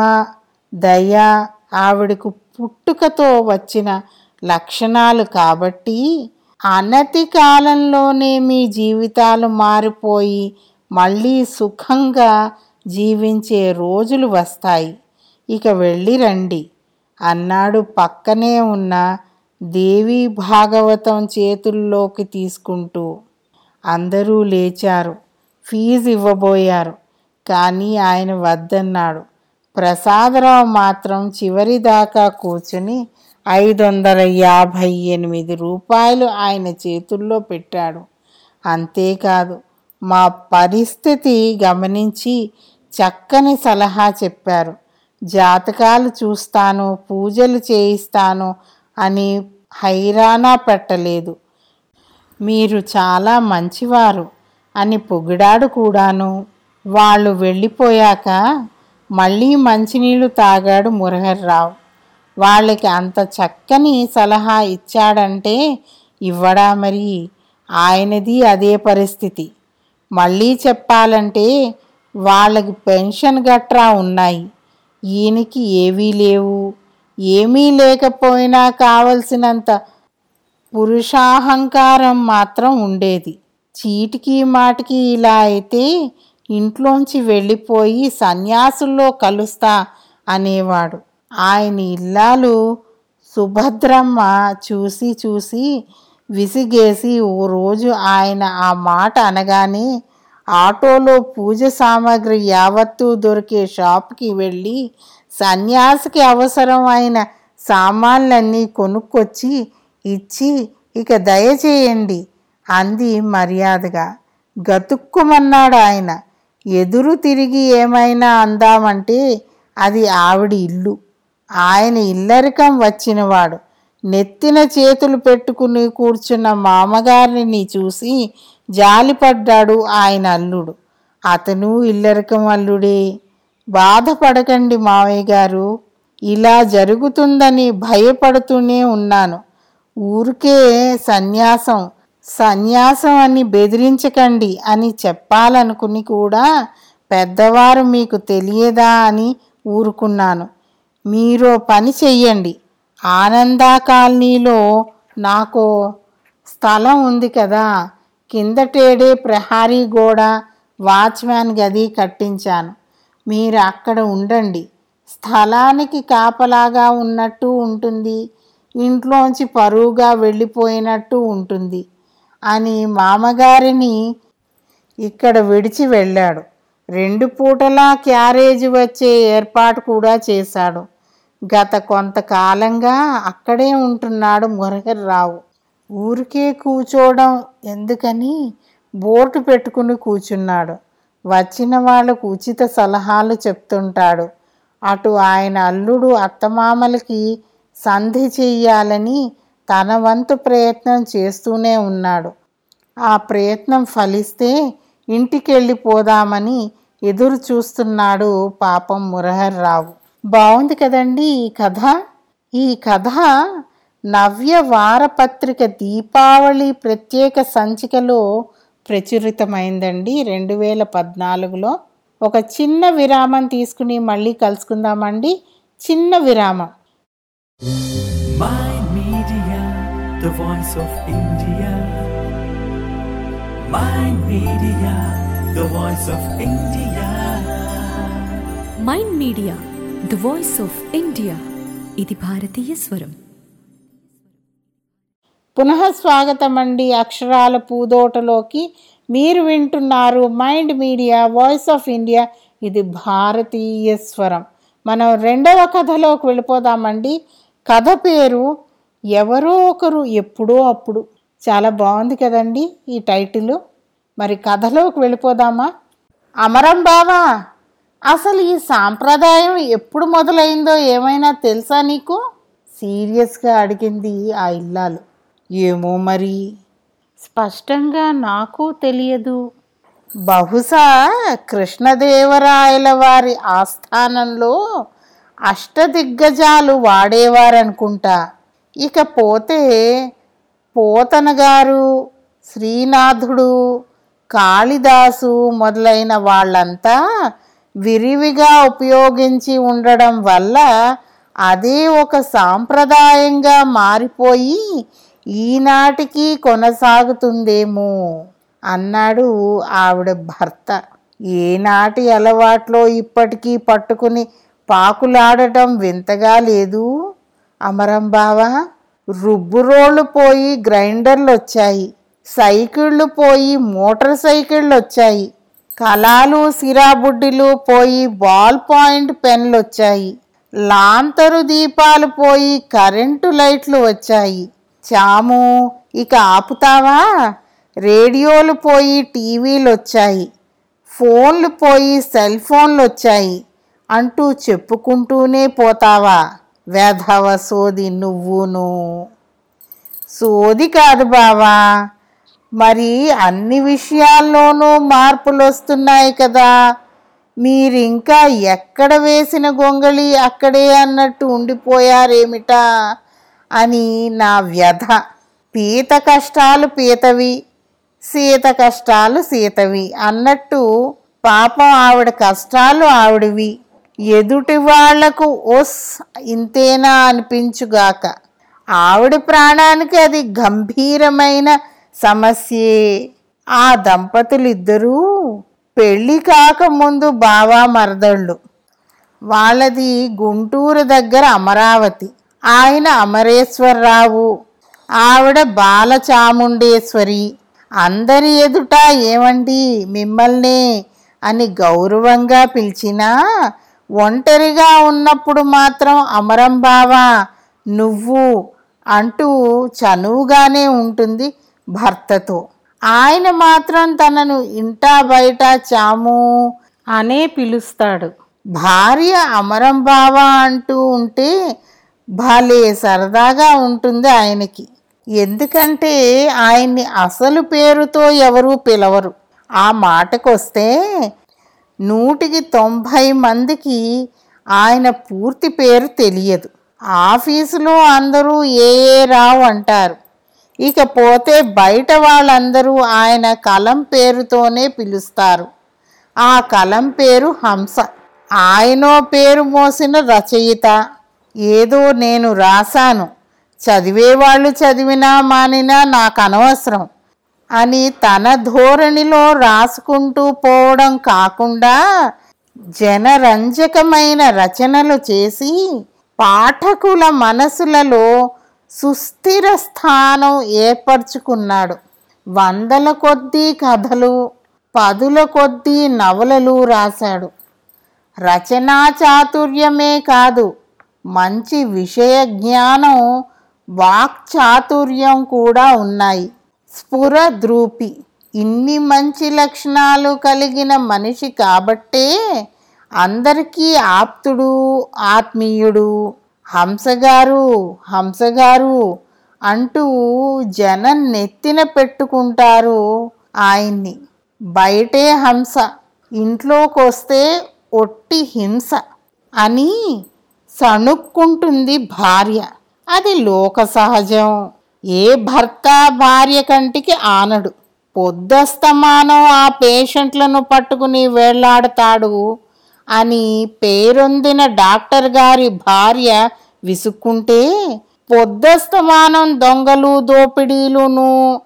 దయ ఆవిడకు పుట్టుకతో వచ్చిన లక్షణాలు కాబట్టి అనతి కాలంలోనే మీ జీవితాలు మారిపోయి మళ్ళీ సుఖంగా జీవించే రోజులు వస్తాయి ఇక వెళ్ళి రండి అన్నాడు పక్కనే ఉన్న దేవి భాగవతం చేతుల్లోకి తీసుకుంటూ అందరూ లేచారు ఫీజు ఇవ్వబోయారు కానీ ఆయన వద్దన్నాడు ప్రసాదరావు మాత్రం చివరిదాకా కూర్చుని ఐదు వందల యాభై ఎనిమిది రూపాయలు ఆయన చేతుల్లో పెట్టాడు అంతేకాదు మా పరిస్థితి గమనించి చక్కని సలహా చెప్పారు జాతకాలు చూస్తాను పూజలు చేయిస్తాను అని హైరానా పెట్టలేదు మీరు చాలా మంచివారు అని పొగిడాడు కూడాను వాళ్ళు వెళ్ళిపోయాక మళ్ళీ మంచినీళ్ళు తాగాడు మురహర్రావు వాళ్ళకి అంత చక్కని సలహా ఇచ్చాడంటే ఇవ్వడా మరి ఆయనది అదే పరిస్థితి మళ్ళీ చెప్పాలంటే వాళ్ళకి పెన్షన్ గట్రా ఉన్నాయి ఈయనకి ఏవీ లేవు ఏమీ లేకపోయినా కావలసినంత పురుషాహంకారం మాత్రం ఉండేది చీటికి మాటికి ఇలా అయితే ఇంట్లోంచి వెళ్ళిపోయి సన్యాసుల్లో కలుస్తా అనేవాడు ఆయన ఇల్లాలు సుభద్రమ్మ చూసి చూసి విసిగేసి ఓ రోజు ఆయన ఆ మాట అనగానే ఆటోలో పూజ సామాగ్రి యావత్తూ దొరికే షాప్కి వెళ్ళి సన్యాసికి అవసరం అయిన సామాన్లన్నీ కొనుక్కొచ్చి ఇచ్చి ఇక దయచేయండి అంది మర్యాదగా గతుక్కుమన్నాడు ఆయన ఎదురు తిరిగి ఏమైనా అందామంటే అది ఆవిడ ఇల్లు ఆయన ఇల్లరికం వచ్చినవాడు నెత్తిన చేతులు పెట్టుకుని కూర్చున్న మామగారిని చూసి జాలిపడ్డాడు ఆయన అల్లుడు అతను ఇల్లరికం అల్లుడే బాధపడకండి మావయ్య గారు ఇలా జరుగుతుందని భయపడుతూనే ఉన్నాను ఊరికే సన్యాసం సన్యాసం అని బెదిరించకండి అని చెప్పాలనుకుని కూడా పెద్దవారు మీకు తెలియదా అని ఊరుకున్నాను మీరో పని చెయ్యండి ఆనందా కాలనీలో నాకు స్థలం ఉంది కదా కిందటేడే ప్రహారీ గోడ వాచ్మ్యాన్ గది కట్టించాను మీరు అక్కడ ఉండండి స్థలానికి కాపలాగా ఉన్నట్టు ఉంటుంది ఇంట్లోంచి పరువుగా వెళ్ళిపోయినట్టు ఉంటుంది అని మామగారిని ఇక్కడ విడిచి వెళ్ళాడు రెండు పూటలా క్యారేజ్ వచ్చే ఏర్పాటు కూడా చేశాడు గత కొంతకాలంగా అక్కడే ఉంటున్నాడు మురహర్రావు ఊరికే కూర్చోవడం ఎందుకని బోర్డు పెట్టుకుని కూర్చున్నాడు వచ్చిన వాళ్ళకు ఉచిత సలహాలు చెప్తుంటాడు అటు ఆయన అల్లుడు అత్తమామలకి సంధి చెయ్యాలని తన వంతు ప్రయత్నం చేస్తూనే ఉన్నాడు ఆ ప్రయత్నం ఫలిస్తే ఇంటికెళ్ళిపోదామని ఎదురు చూస్తున్నాడు పాపం మురహర్రావు బాగుంది కదండి ఈ కథ ఈ కథ నవ్య వారపత్రిక దీపావళి ప్రత్యేక సంచికలో ప్రచురితమైందండి రెండు వేల పద్నాలుగులో ఒక చిన్న విరామం తీసుకుని మళ్ళీ కలుసుకుందామండి చిన్న విరామం My Media, the voice of India. My Media, the voice of India. Mind media the voice of India ఇది భారతీయ స్వరం పునః స్వాగతం అండి అక్షరాల పూదోటలోకి మీరు వింటున్నారు mind media voice of India ఇది భారతీయ స్వరం మనం రెండవ కథలోకి వెళ్ళిపోదామండి కథ పేరు ఎవరో ఒకరు ఎప్పుడో అప్పుడు చాలా బాగుంది కదండి ఈ టైటిల్ మరి కథలోకి వెళ్ళిపోదామా అమరం బావా అసలు ఈ సాంప్రదాయం ఎప్పుడు మొదలైందో ఏమైనా తెలుసా నీకు సీరియస్గా అడిగింది ఆ ఇల్లాలు ఏమో మరి స్పష్టంగా నాకు తెలియదు బహుశా కృష్ణదేవరాయల వారి ఆస్థానంలో అష్టదిగ్గజాలు వాడేవారనుకుంటా ఇకపోతే పోతన గారు శ్రీనాథుడు కాళిదాసు మొదలైన వాళ్ళంతా విరివిగా ఉపయోగించి ఉండడం వల్ల అదే ఒక సాంప్రదాయంగా మారిపోయి ఈనాటికి కొనసాగుతుందేమో అన్నాడు ఆవిడ భర్త ఏనాటి అలవాట్లో ఇప్పటికీ పట్టుకుని పాకులాడటం వింతగా లేదు అమరం బావా రుబ్బురోళ్ళు పోయి గ్రైండర్లు వచ్చాయి సైకిళ్ళు పోయి మోటార్ సైకిళ్ళు వచ్చాయి కళాలు సిరాబుడ్డిలు పోయి బాల్ పాయింట్ పెన్లు వచ్చాయి లాంతరు దీపాలు పోయి కరెంటు లైట్లు వచ్చాయి చాము ఇక ఆపుతావా రేడియోలు పోయి టీవీలు వచ్చాయి ఫోన్లు పోయి సెల్ ఫోన్లు వచ్చాయి అంటూ చెప్పుకుంటూనే పోతావా వేధవ సోది నువ్వును సోది కాదు బావా మరి అన్ని విషయాల్లోనూ మార్పులు వస్తున్నాయి కదా మీరింకా ఎక్కడ వేసిన గొంగళి అక్కడే అన్నట్టు ఉండిపోయారేమిటా అని నా వ్యధ పీత కష్టాలు పీతవి సీత కష్టాలు సీతవి అన్నట్టు పాపం ఆవిడ కష్టాలు ఆవిడవి ఎదుటి వాళ్లకు ఓస్ ఇంతేనా అనిపించుగాక ఆవిడ ప్రాణానికి అది గంభీరమైన సమస్యే ఆ దంపతులిద్దరూ పెళ్లి కాకముందు బావా మరదళ్ళు వాళ్ళది గుంటూరు దగ్గర అమరావతి ఆయన అమరేశ్వరరావు ఆవిడ బాలచాముండేశ్వరి అందరి ఎదుట ఏమండి మిమ్మల్నే అని గౌరవంగా పిలిచినా ఒంటరిగా ఉన్నప్పుడు మాత్రం అమరం బావా నువ్వు అంటూ చనువుగానే ఉంటుంది భర్తతో ఆయన మాత్రం తనను ఇంటా బయట చాము అనే పిలుస్తాడు భార్య అమరం బావా అంటూ ఉంటే భలే సరదాగా ఉంటుంది ఆయనకి ఎందుకంటే ఆయన్ని అసలు పేరుతో ఎవరూ పిలవరు ఆ మాటకొస్తే నూటికి తొంభై మందికి ఆయన పూర్తి పేరు తెలియదు ఆఫీసులో అందరూ ఏ ఏ రావు అంటారు ఇకపోతే బయట వాళ్ళందరూ ఆయన కలం పేరుతోనే పిలుస్తారు ఆ కలం పేరు హంస ఆయనో పేరు మోసిన రచయిత ఏదో నేను రాశాను చదివేవాళ్ళు చదివినా మానినా నాకు అనవసరం అని తన ధోరణిలో రాసుకుంటూ పోవడం కాకుండా జనరంజకమైన రచనలు చేసి పాఠకుల మనసులలో సుస్థిర స్థానం ఏర్పరచుకున్నాడు వందల కొద్దీ కథలు పదుల కొద్దీ నవలలు రాశాడు రచనా చాతుర్యమే కాదు మంచి విషయ జ్ఞానం వాక్చాతుర్యం కూడా ఉన్నాయి స్ఫుర ద్రూపి ఇన్ని మంచి లక్షణాలు కలిగిన మనిషి కాబట్టే అందరికీ ఆప్తుడు ఆత్మీయుడు హంసగారు హంసగారు అంటూ జనం నెత్తిన పెట్టుకుంటారు ఆయన్ని బయటే హంస ఇంట్లోకి వస్తే ఒట్టి హింస అని సణుక్కుంటుంది భార్య అది లోక సహజం ఏ భర్త భార్య కంటికి ఆనడు పొద్దస్తమానం ఆ పేషెంట్లను పట్టుకుని వేళ్లాడతాడు అని పేరొందిన డాక్టర్ గారి భార్య విసుక్కుంటే పొద్దస్తమానం దొంగలు దోపిడీలును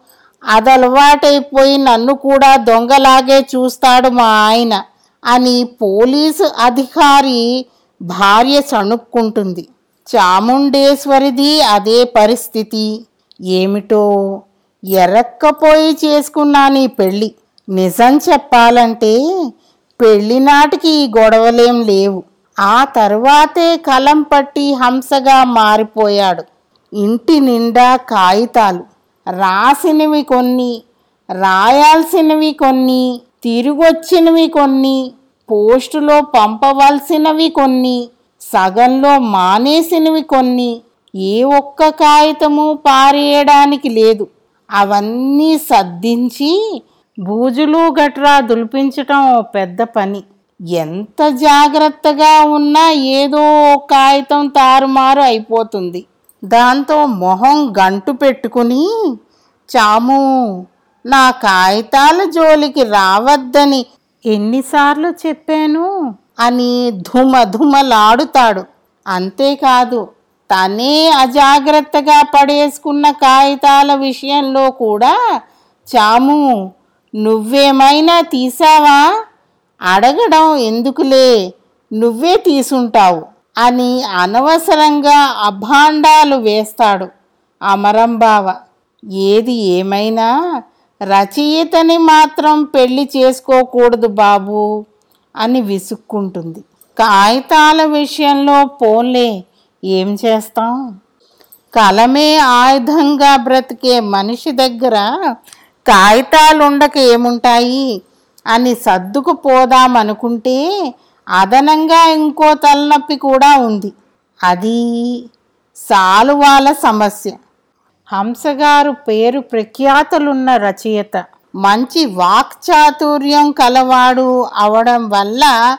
అదలవాటైపోయి నన్ను కూడా దొంగలాగే చూస్తాడు మా ఆయన అని పోలీసు అధికారి భార్య సణుక్కుంటుంది చాముండేశ్వరిది అదే పరిస్థితి ఏమిటో ఎరక్కపోయి చేసుకున్నాను ఈ పెళ్ళి నిజం చెప్పాలంటే పెళ్లి నాటికి ఈ గొడవలేం లేవు ఆ తరువాతే కలం పట్టి హంసగా మారిపోయాడు ఇంటి నిండా కాగితాలు రాసినవి కొన్ని రాయాల్సినవి కొన్ని తిరిగొచ్చినవి కొన్ని పోస్టులో పంపవలసినవి కొన్ని సగంలో మానేసినవి కొన్ని ఏ ఒక్క కాగితము పారేయడానికి లేదు అవన్నీ సర్దించి బూజులు గట్రా దులిపించటం ఓ పెద్ద పని ఎంత జాగ్రత్తగా ఉన్నా ఏదో ఓ కాగితం తారుమారు అయిపోతుంది దాంతో మొహం గంటు పెట్టుకుని చాము నా కాగితాల జోలికి రావద్దని ఎన్నిసార్లు చెప్పాను అని ధుమ ధుమలాడుతాడు అంతేకాదు తనే అజాగ్రత్తగా పడేసుకున్న కాగితాల విషయంలో కూడా చాము నువ్వేమైనా తీసావా అడగడం ఎందుకులే నువ్వే తీసుంటావు అని అనవసరంగా అభాండాలు వేస్తాడు అమరంబావ ఏది ఏమైనా రచయితని మాత్రం పెళ్లి చేసుకోకూడదు బాబు అని విసుక్కుంటుంది కాగితాల విషయంలో పోన్లే ఏం చేస్తాం కలమే ఆయుధంగా బ్రతికే మనిషి దగ్గర కాగితాలుండక ఏముంటాయి అని సర్దుకుపోదామనుకుంటే అదనంగా ఇంకో తలనొప్పి కూడా ఉంది అది సాలువాల సమస్య హంసగారు పేరు ప్రఖ్యాతులున్న రచయిత మంచి వాక్చాతుర్యం కలవాడు అవడం వల్ల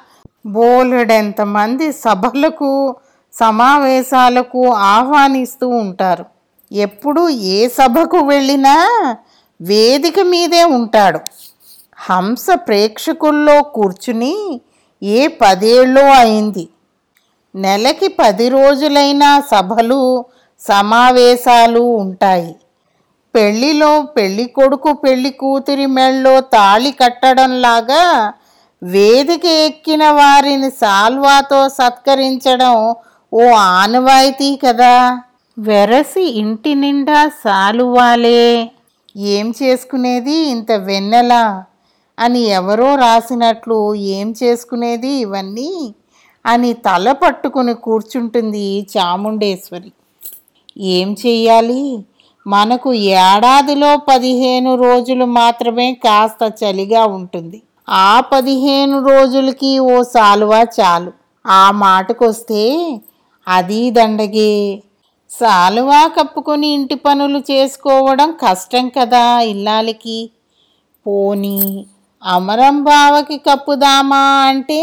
బోలెడెంతమంది సభలకు సమావేశాలకు ఆహ్వానిస్తూ ఉంటారు ఎప్పుడు ఏ సభకు వెళ్ళినా వేదిక మీదే ఉంటాడు హంస ప్రేక్షకుల్లో కూర్చుని ఏ పదేళ్ళో అయింది నెలకి పది రోజులైనా సభలు సమావేశాలు ఉంటాయి పెళ్లిలో పెళ్లి కొడుకు పెళ్లి కూతురి మెళ్ళలో తాళి కట్టడంలాగా వేదిక ఎక్కిన వారిని సాల్వాతో సత్కరించడం ఓ ఆనవాయితీ కదా వెరసి ఇంటి నిండా సాలువాలే ఏం చేసుకునేది ఇంత వెన్నెల అని ఎవరో రాసినట్లు ఏం చేసుకునేది ఇవన్నీ అని తల పట్టుకుని కూర్చుంటుంది చాముండేశ్వరి ఏం చెయ్యాలి మనకు ఏడాదిలో పదిహేను రోజులు మాత్రమే కాస్త చలిగా ఉంటుంది ఆ పదిహేను రోజులకి ఓ సాలువా చాలు ఆ మాటకొస్తే అది దండగే సాలువా కప్పుకొని ఇంటి పనులు చేసుకోవడం కష్టం కదా ఇల్లాలికి పోనీ అమరం బావకి కప్పుదామా అంటే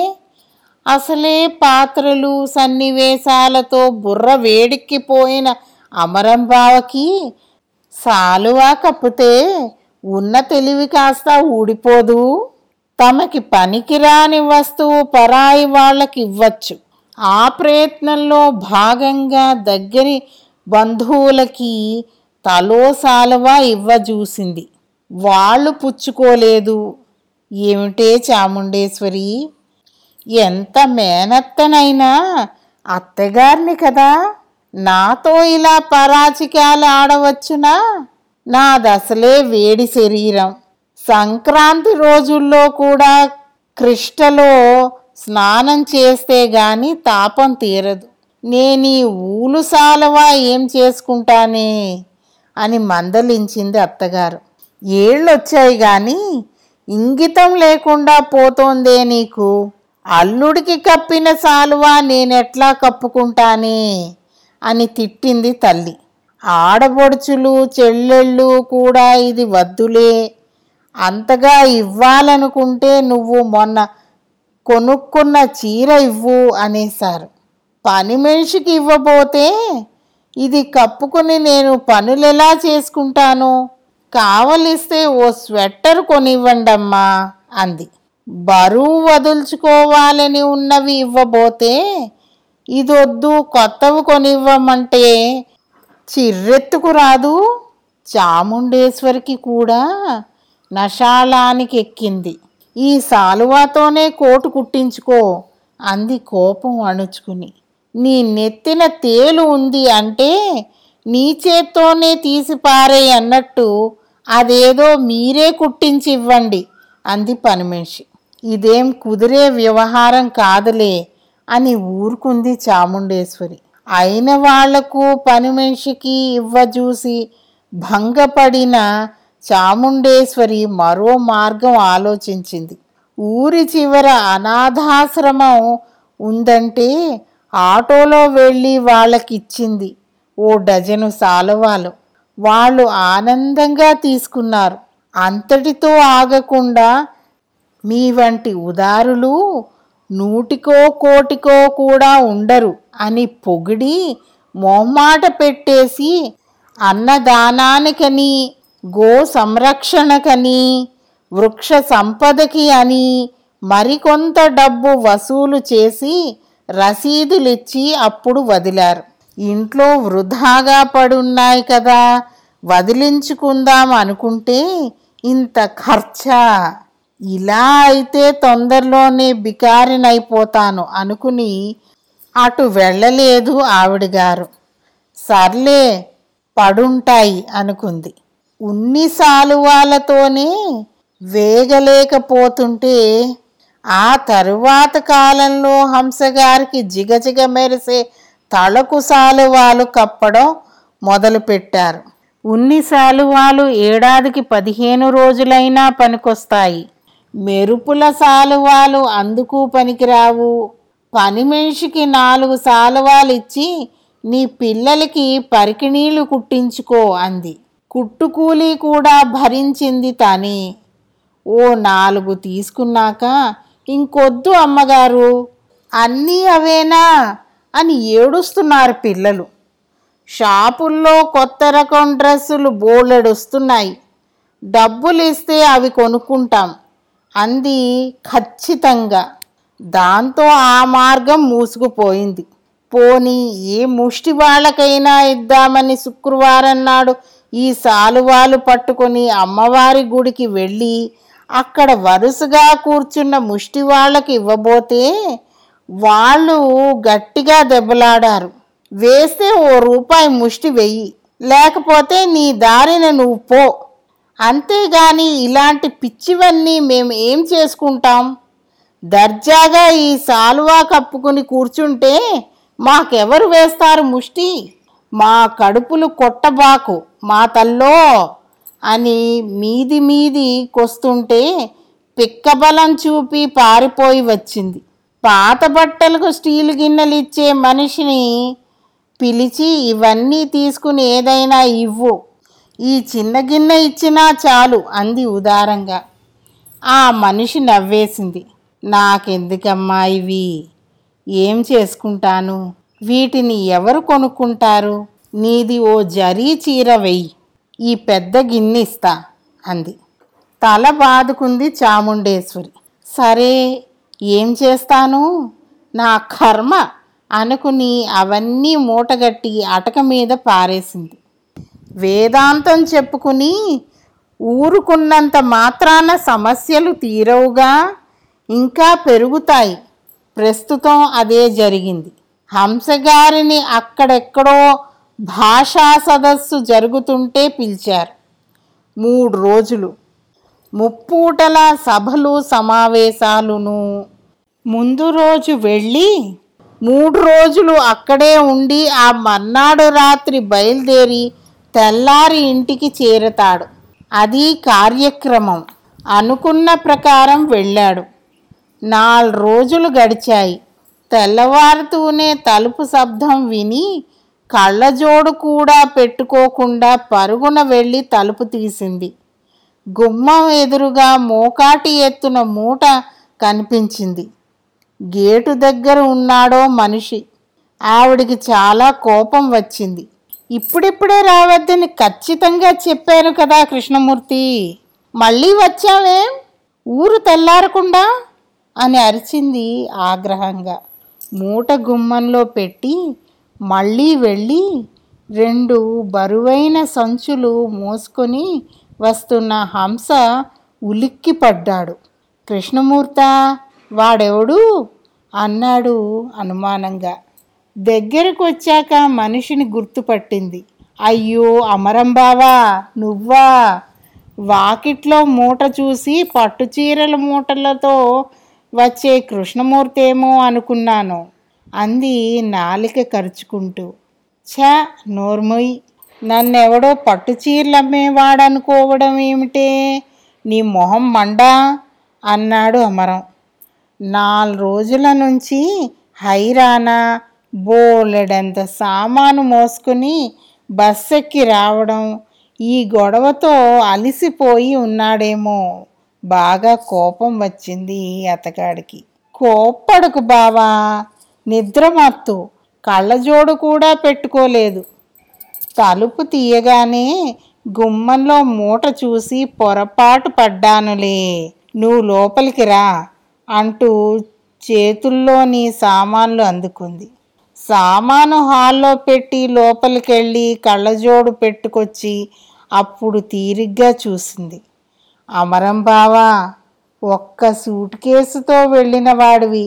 అసలే పాత్రలు సన్నివేశాలతో బుర్ర వేడెక్కిపోయిన అమరం బావకి సాలువా కప్పితే ఉన్న తెలివి కాస్త ఊడిపోదు తమకి పనికిరాని వస్తువు పరాయి వాళ్ళకి ఇవ్వచ్చు ఆ ప్రయత్నంలో భాగంగా దగ్గరి బంధువులకి తలో సాలువా ఇవ్వజూసింది వాళ్ళు పుచ్చుకోలేదు ఏమిటే చాముండేశ్వరి ఎంత మేనత్తనైనా అత్తగారిని కదా నాతో ఇలా పరాచికాలు ఆడవచ్చునా నాదసలే వేడి శరీరం సంక్రాంతి రోజుల్లో కూడా కృష్ణలో స్నానం చేస్తే గాని తాపం తీరదు నేను ఈ ఊలు సాలవా ఏం చేసుకుంటానే అని మందలించింది అత్తగారు ఏళ్ళొచ్చాయి గాని ఇంగితం లేకుండా పోతోందే నీకు అల్లుడికి కప్పిన సాలువా నేనెట్లా కప్పుకుంటానే అని తిట్టింది తల్లి ఆడబొడుచులు చెల్లెళ్ళు కూడా ఇది వద్దులే అంతగా ఇవ్వాలనుకుంటే నువ్వు మొన్న కొనుక్కున్న చీర ఇవ్వు అనేశారు పని మనిషికి ఇవ్వబోతే ఇది కప్పుకొని నేను పనులెలా చేసుకుంటాను కావలిస్తే ఓ స్వెట్టర్ కొనివ్వండమ్మా అంది బరువు వదుల్చుకోవాలని ఉన్నవి ఇవ్వబోతే ఇదొద్దు కొత్తవి కొనివ్వమంటే చిర్రెత్తుకు రాదు చాముండేశ్వరికి కూడా నషాళానికి ఎక్కింది ఈ సాలువాతోనే కోటు కుట్టించుకో అంది కోపం అణుచుకుని నీ నెత్తిన తేలు ఉంది అంటే నీ చేత్తోనే తీసి పారేయ్ అన్నట్టు అదేదో మీరే కుట్టించి ఇవ్వండి అంది పనిమనిషి ఇదేం కుదిరే వ్యవహారం కాదులే అని ఊరుకుంది చాముండేశ్వరి అయిన వాళ్లకు పని మనిషికి ఇవ్వజూసి భంగపడిన చాముండేశ్వరి మరో మార్గం ఆలోచించింది ఊరి చివర అనాథాశ్రమం ఉందంటే ఆటోలో వెళ్ళి వాళ్ళకిచ్చింది ఓ డజను సాలువాలు వాళ్ళు ఆనందంగా తీసుకున్నారు అంతటితో ఆగకుండా మీ వంటి ఉదారులు నూటికో కోటికో కూడా ఉండరు అని పొగిడి మొహమాట పెట్టేసి అన్నదానానికని గో సంరక్షణకని వృక్ష సంపదకి అని మరికొంత డబ్బు వసూలు చేసి రసీదులిచ్చి అప్పుడు వదిలారు ఇంట్లో వృధాగా పడున్నాయి కదా వదిలించుకుందాం అనుకుంటే ఇంత ఖర్చా ఇలా అయితే తొందరలోనే బికారినైపోతాను అనుకుని అటు వెళ్ళలేదు ఆవిడ గారు సర్లే పడుంటాయి అనుకుంది ఉన్ని సాలువాలతోనే వేగలేకపోతుంటే ఆ తరువాత కాలంలో హంసగారికి జిగజిగ మెరిసే తలకు సాలువాలు కప్పడం మొదలుపెట్టారు ఉన్ని సాలువాలు ఏడాదికి పదిహేను రోజులైనా పనికొస్తాయి మెరుపుల సాలువాలు అందుకు పనికిరావు పని మనిషికి నాలుగు సాలువాలు ఇచ్చి నీ పిల్లలకి పరికిణీళ్లు కుట్టించుకో అంది కుట్టుకూలి కూడా భరించింది తనే ఓ నాలుగు తీసుకున్నాక ఇంకొద్దు అమ్మగారు అన్నీ అవేనా అని ఏడుస్తున్నారు పిల్లలు షాపుల్లో కొత్త రకం డ్రెస్సులు బోలెడొస్తున్నాయి డబ్బులు ఇస్తే అవి కొనుక్కుంటాం అంది ఖచ్చితంగా దాంతో ఆ మార్గం మూసుకుపోయింది పోనీ ఏ ముష్టి వాళ్ళకైనా ఇద్దామని శుక్రవారం నాడు ఈ సాలువాలు పట్టుకొని అమ్మవారి గుడికి వెళ్ళి అక్కడ వరుసగా కూర్చున్న ముష్టి వాళ్ళకి ఇవ్వబోతే వాళ్ళు గట్టిగా దెబ్బలాడారు వేస్తే ఓ రూపాయి ముష్టి వెయ్యి లేకపోతే నీ దారిన నువ్వు పో అంతేగాని ఇలాంటి పిచ్చివన్నీ మేము ఏం చేసుకుంటాం దర్జాగా ఈ సాలువా కప్పుకుని కూర్చుంటే మాకెవరు వేస్తారు ముష్టి మా కడుపులు కొట్టబాకు మా తల్లో అని మీది మీది కొస్తుంటే పిక్కబలం చూపి పారిపోయి వచ్చింది పాత బట్టలకు స్టీల్ గిన్నెలు ఇచ్చే మనిషిని పిలిచి ఇవన్నీ తీసుకుని ఏదైనా ఇవ్వు ఈ చిన్న గిన్నె ఇచ్చినా చాలు అంది ఉదారంగా ఆ మనిషి నవ్వేసింది నాకెందుకమ్మా ఇవి ఏం చేసుకుంటాను వీటిని ఎవరు కొనుక్కుంటారు నీది ఓ జరీ చీర వెయ్యి ఈ పెద్ద గిన్నె ఇస్తా అంది తల బాదుకుంది చాముండేశ్వరి సరే ఏం చేస్తాను నా కర్మ అనుకుని అవన్నీ మూటగట్టి అటక మీద పారేసింది వేదాంతం చెప్పుకుని ఊరుకున్నంత మాత్రాన సమస్యలు తీరవుగా ఇంకా పెరుగుతాయి ప్రస్తుతం అదే జరిగింది హంసగారిని అక్కడెక్కడో భాషా సదస్సు జరుగుతుంటే పిలిచారు మూడు రోజులు ముప్పూటల సభలు సమావేశాలును ముందు రోజు వెళ్ళి మూడు రోజులు అక్కడే ఉండి ఆ మర్నాడు రాత్రి బయలుదేరి తెల్లారి ఇంటికి చేరతాడు అది కార్యక్రమం అనుకున్న ప్రకారం వెళ్ళాడు నాలుగు రోజులు గడిచాయి తెల్లవారుతూనే తలుపు శబ్దం విని కళ్ళజోడు కూడా పెట్టుకోకుండా పరుగున వెళ్ళి తలుపు తీసింది గుమ్మం ఎదురుగా మోకాటి ఎత్తున మూట కనిపించింది గేటు దగ్గర ఉన్నాడో మనిషి ఆవిడికి చాలా కోపం వచ్చింది ఇప్పుడిప్పుడే రావద్దని ఖచ్చితంగా చెప్పారు కదా కృష్ణమూర్తి మళ్ళీ వచ్చావేం ఊరు తెల్లారకుండా అని అరిచింది ఆగ్రహంగా మూట గుమ్మంలో పెట్టి మళ్ళీ వెళ్ళి రెండు బరువైన సంచులు మోసుకొని వస్తున్న హంస ఉలిక్కి పడ్డాడు కృష్ణమూర్త వాడెవడు అన్నాడు అనుమానంగా దగ్గరకు వచ్చాక మనిషిని గుర్తుపట్టింది అయ్యో అమరం బావా నువ్వా వాకిట్లో మూట చూసి పట్టు చీరల మూటలతో వచ్చే కృష్ణమూర్తి ఏమో అనుకున్నాను అంది నాలిక కరుచుకుంటూ ఛా నోర్మొయ్ నన్నెవడో పట్టు చీరలు అమ్మేవాడనుకోవడం ఏమిటే నీ మొహం మండా అన్నాడు అమరం నాలుగు రోజుల నుంచి హైరానా బోలెడంత సామాను మోసుకుని బస్సెక్కి రావడం ఈ గొడవతో అలిసిపోయి ఉన్నాడేమో బాగా కోపం వచ్చింది అతగాడికి కోప్పడకు బావా నిద్రమత్తు కళ్ళజోడు కూడా పెట్టుకోలేదు తలుపు తీయగానే గుమ్మంలో మూట చూసి పొరపాటు పడ్డానులే నువ్వు లోపలికి రా అంటూ చేతుల్లోని సామాన్లు అందుకుంది సామాను హాల్లో పెట్టి లోపలికెళ్ళి కళ్ళజోడు పెట్టుకొచ్చి అప్పుడు తీరిగ్గా చూసింది అమరం బావా ఒక్క సూట్ కేసుతో వెళ్ళిన వాడివి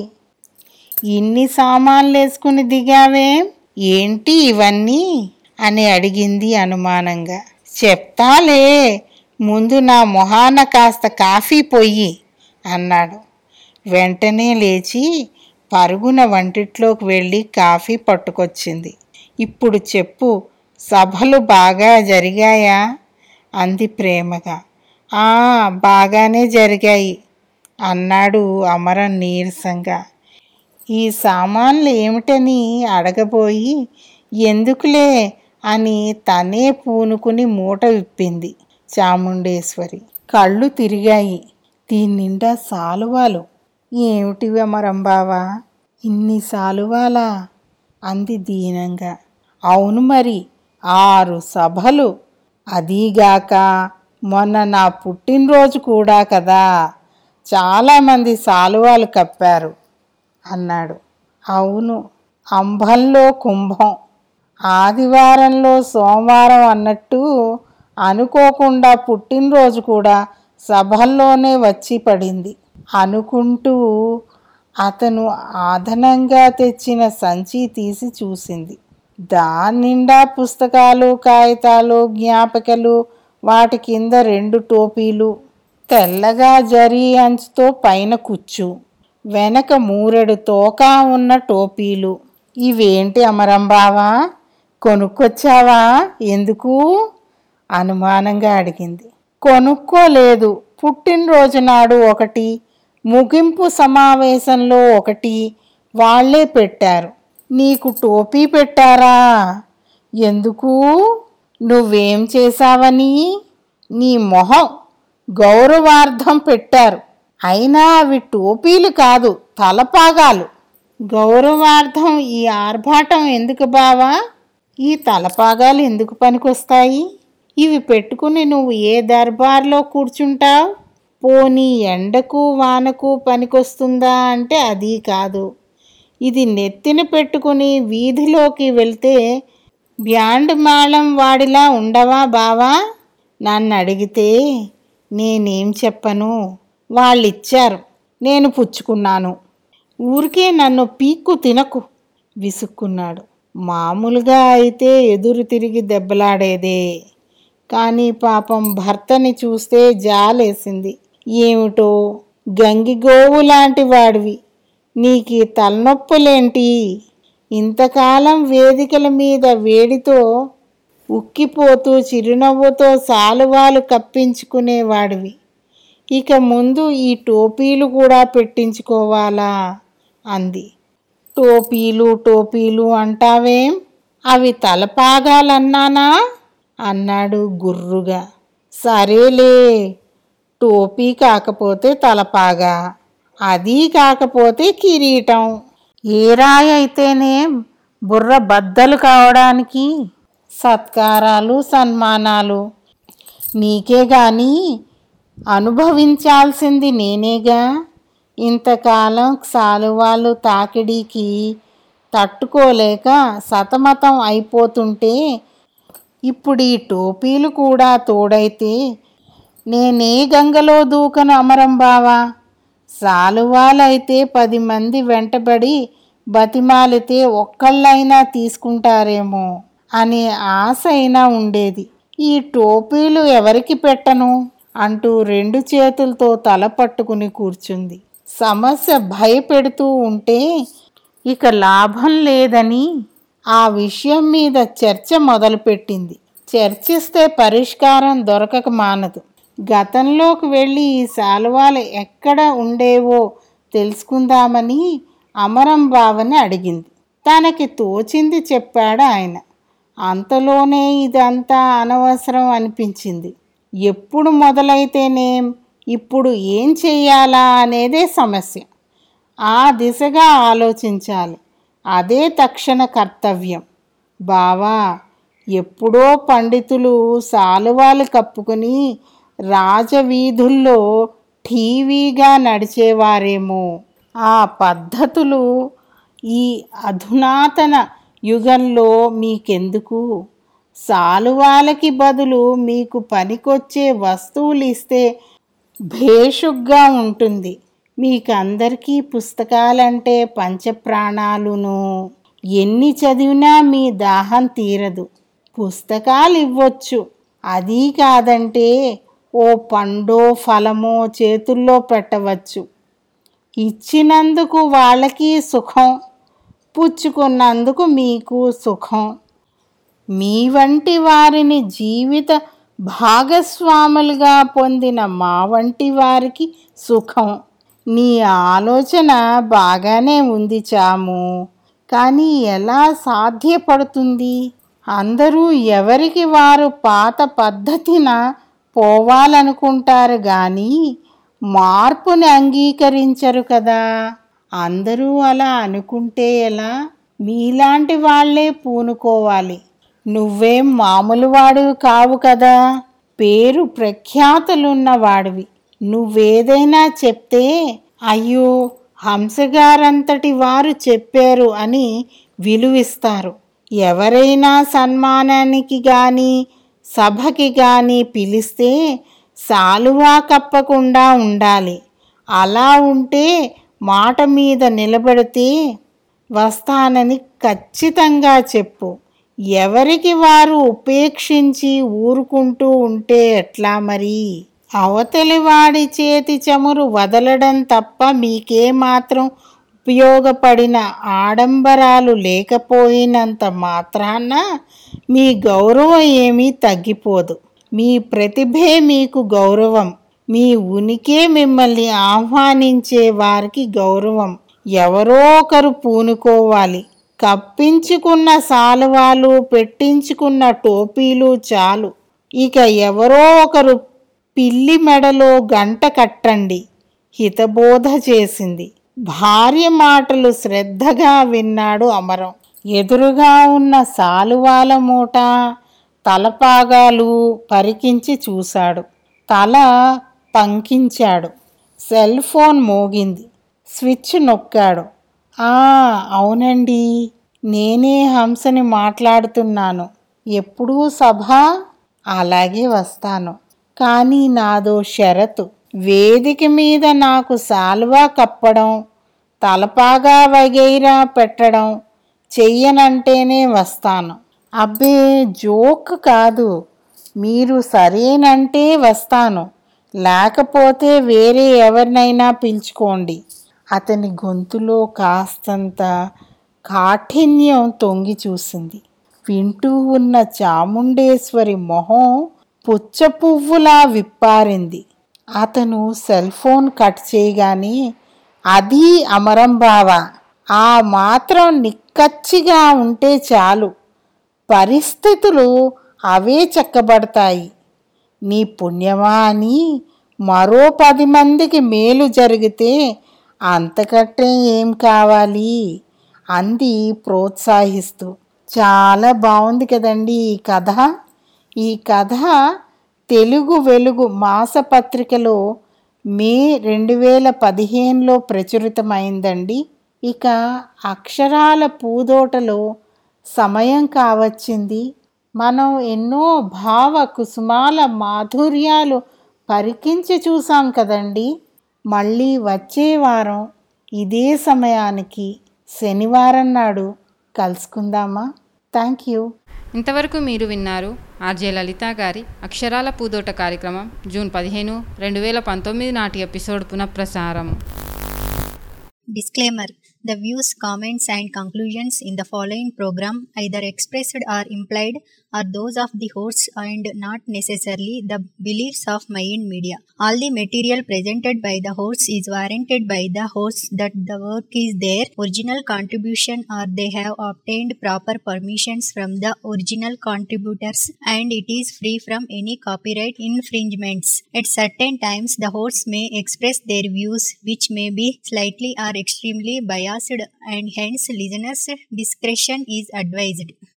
ఇన్ని సామాన్లు వేసుకుని దిగావేం ఏంటి ఇవన్నీ అని అడిగింది అనుమానంగా చెప్తాలే ముందు నా మొహాన కాస్త కాఫీ పొయ్యి అన్నాడు వెంటనే లేచి పరుగున వంటిట్లోకి వెళ్ళి కాఫీ పట్టుకొచ్చింది ఇప్పుడు చెప్పు సభలు బాగా జరిగాయా అంది ప్రేమగా ఆ బాగానే జరిగాయి అన్నాడు అమరం నీరసంగా ఈ సామాన్లు ఏమిటని అడగబోయి ఎందుకులే అని తనే పూనుకుని మూట విప్పింది చాముండేశ్వరి కళ్ళు తిరిగాయి దీని నిండా సాలువాలు ఏమిటివి అమరంబావా ఇన్ని సాలువాలా అంది దీనంగా అవును మరి ఆరు సభలు అదీగాక మొన్న నా పుట్టినరోజు కూడా కదా చాలామంది సాలువాలు కప్పారు అన్నాడు అవును అంబంలో కుంభం ఆదివారంలో సోమవారం అన్నట్టు అనుకోకుండా పుట్టినరోజు కూడా సభల్లోనే వచ్చి పడింది అనుకుంటూ అతను ఆధనంగా తెచ్చిన సంచి తీసి చూసింది దాని నిండా పుస్తకాలు కాగితాలు జ్ఞాపికలు వాటి కింద రెండు టోపీలు తెల్లగా జరీ అంచుతో పైన కుచ్చు వెనక మూరెడు తోక ఉన్న టోపీలు ఇవేంటి అమరంబావా కొనుక్కొచ్చావా ఎందుకు అనుమానంగా అడిగింది కొనుక్కోలేదు పుట్టినరోజు నాడు ఒకటి ముగింపు సమావేశంలో ఒకటి వాళ్ళే పెట్టారు నీకు టోపీ పెట్టారా ఎందుకు నువ్వేం చేశావని నీ మొహం గౌరవార్థం పెట్టారు అయినా అవి టోపీలు కాదు తలపాగాలు గౌరవార్థం ఈ ఆర్భాటం ఎందుకు బావా ఈ తలపాగాలు ఎందుకు పనికొస్తాయి ఇవి పెట్టుకుని నువ్వు ఏ దర్బార్లో కూర్చుంటావు పోనీ ఎండకు వానకు పనికొస్తుందా అంటే అది కాదు ఇది నెత్తిన పెట్టుకుని వీధిలోకి వెళ్తే బ్యాండ్ మేళం వాడిలా ఉండవా బావా నన్ను అడిగితే నేనేం చెప్పను వాళ్ళిచ్చారు నేను పుచ్చుకున్నాను ఊరికే నన్ను పీక్కు తినకు విసుక్కున్నాడు మామూలుగా అయితే ఎదురు తిరిగి దెబ్బలాడేదే కానీ పాపం భర్తని చూస్తే జాలేసింది ఏమిటో గంగిగోవు లాంటి వాడివి నీకు ఈ తలనొప్పులేంటి ఇంతకాలం వేదికల మీద వేడితో ఉక్కిపోతూ చిరునవ్వుతో సాలువాలు కప్పించుకునేవాడివి ఇక ముందు ఈ టోపీలు కూడా పెట్టించుకోవాలా అంది టోపీలు టోపీలు అంటావేం అవి తలపాగాలన్నానా అన్నాడు గుర్రుగా సరేలే టోపీ కాకపోతే తలపాగా అది కాకపోతే కిరీటం ఏ రాయి అయితేనేం బుర్ర బద్దలు కావడానికి సత్కారాలు సన్మానాలు నీకే గాని అనుభవించాల్సింది నేనేగా ఇంతకాలం సాలువాలు తాకిడికి తట్టుకోలేక సతమతం అయిపోతుంటే ఇప్పుడు ఈ టోపీలు కూడా తోడైతే నేనే గంగలో దూకను అమరం బావా సాలువాలైతే పది మంది వెంటబడి బతిమాలితే ఒక్కళ్ళైనా తీసుకుంటారేమో అనే ఆశ అయినా ఉండేది ఈ టోపీలు ఎవరికి పెట్టను అంటూ రెండు చేతులతో తల పట్టుకుని కూర్చుంది సమస్య భయపెడుతూ ఉంటే ఇక లాభం లేదని ఆ విషయం మీద చర్చ మొదలుపెట్టింది చర్చిస్తే పరిష్కారం దొరకక మానదు గతంలోకి వెళ్ళి ఈ శాలువాలు ఎక్కడ ఉండేవో తెలుసుకుందామని అమరం బావని అడిగింది తనకి తోచింది చెప్పాడు ఆయన అంతలోనే ఇదంతా అనవసరం అనిపించింది ఎప్పుడు మొదలైతేనేం ఇప్పుడు ఏం చెయ్యాలా అనేదే సమస్య ఆ దిశగా ఆలోచించాలి అదే తక్షణ కర్తవ్యం బావా ఎప్పుడో పండితులు సాలువాలు కప్పుకుని రాజవీధుల్లో టీవీగా నడిచేవారేమో ఆ పద్ధతులు ఈ అధునాతన యుగంలో మీకెందుకు సాలువాలకి బదులు మీకు పనికొచ్చే వస్తువులు ఇస్తే భేషుగ్గా ఉంటుంది మీకందరికీ పుస్తకాలంటే పంచప్రాణాలును ఎన్ని చదివినా మీ దాహం తీరదు పుస్తకాలు ఇవ్వచ్చు అది కాదంటే ఓ పండో ఫలమో చేతుల్లో పెట్టవచ్చు ఇచ్చినందుకు వాళ్ళకి సుఖం పుచ్చుకున్నందుకు మీకు సుఖం మీ వంటి వారిని జీవిత భాగస్వాములుగా పొందిన మా వంటి వారికి సుఖం నీ ఆలోచన బాగానే ఉంది చాము కానీ ఎలా సాధ్యపడుతుంది అందరూ ఎవరికి వారు పాత పద్ధతిన పోవాలనుకుంటారు కానీ మార్పుని అంగీకరించరు కదా అందరూ అలా అనుకుంటే ఎలా మీలాంటి వాళ్ళే పూనుకోవాలి నువ్వేం మామూలు వాడివి కావు కదా పేరు ప్రఖ్యాతులున్న వాడివి నువ్వేదైనా చెప్తే అయ్యో హంసగారంతటి వారు చెప్పారు అని విలువిస్తారు ఎవరైనా సన్మానానికి గాని సభకి గాని పిలిస్తే సాలువా కప్పకుండా ఉండాలి అలా ఉంటే మాట మీద నిలబడితే వస్తానని ఖచ్చితంగా చెప్పు ఎవరికి వారు ఉపేక్షించి ఊరుకుంటూ ఉంటే ఎట్లా మరి అవతలి వాడి చేతి చమురు వదలడం తప్ప మీకేమాత్రం ఉపయోగపడిన ఆడంబరాలు లేకపోయినంత మాత్రాన మీ గౌరవం ఏమీ తగ్గిపోదు మీ ప్రతిభే మీకు గౌరవం మీ ఉనికే మిమ్మల్ని ఆహ్వానించే వారికి గౌరవం ఎవరో ఒకరు పూనుకోవాలి కప్పించుకున్న సాలువాలు పెట్టించుకున్న టోపీలు చాలు ఇక ఎవరో ఒకరు పిల్లి మెడలో గంట కట్టండి హితబోధ చేసింది భార్య మాటలు శ్రద్ధగా విన్నాడు అమరం ఎదురుగా ఉన్న సాలువాల మూట తలపాగాలు పరికించి చూశాడు తల పంకించాడు సెల్ ఫోన్ మోగింది స్విచ్ నొక్కాడు ఆ అవునండి నేనే హంసని మాట్లాడుతున్నాను ఎప్పుడూ సభ అలాగే వస్తాను కానీ నాదో షరతు వేదిక మీద నాకు సాల్వా కప్పడం తలపాగా వగైరా పెట్టడం చెయ్యనంటేనే వస్తాను అబ్బే జోక్ కాదు మీరు సరేనంటే వస్తాను లేకపోతే వేరే ఎవరినైనా పిలుచుకోండి అతని గొంతులో కాస్తంత కాఠిన్యం తొంగి చూసింది వింటూ ఉన్న చాముండేశ్వరి మొహం పుచ్చ పువ్వులా విప్పారింది అతను సెల్ ఫోన్ కట్ చేయగానే అది అమరం బావ ఆ మాత్రం నిక్కచ్చిగా ఉంటే చాలు పరిస్థితులు అవే చక్కబడతాయి నీ పుణ్యమా అని మరో పది మందికి మేలు జరిగితే అంతకంటే ఏం కావాలి అంది ప్రోత్సహిస్తూ చాలా బాగుంది కదండి ఈ కథ ఈ కథ తెలుగు వెలుగు మాసపత్రికలో మే రెండు వేల పదిహేనులో ప్రచురితమైందండి ఇక అక్షరాల పూదోటలో సమయం కావచ్చింది మనం ఎన్నో భావ కుసుమాల మాధుర్యాలు పరికించి చూసాం కదండి మళ్ళీ వచ్చే వారం ఇదే సమయానికి శనివారం నాడు కలుసుకుందామా థ్యాంక్ యూ ఇంతవరకు మీరు విన్నారు ఆర్జే లలిత గారి అక్షరాల పూదోట కార్యక్రమం జూన్ పదిహేను రెండు వేల పంతొమ్మిది నాటి ఎపిసోడ్ పునఃప్రసారం Disclaimer The views, comments, and conclusions in the following program, either expressed or implied, are those of the hosts and not necessarily the beliefs of Mayan Media. All the material presented by the hosts is warranted by the hosts that the work is their original contribution or they have obtained proper permissions from the original contributors and it is free from any copyright infringements. At certain times, the hosts may express their views which may be slightly or extremely biased and hence listeners' discretion is advised.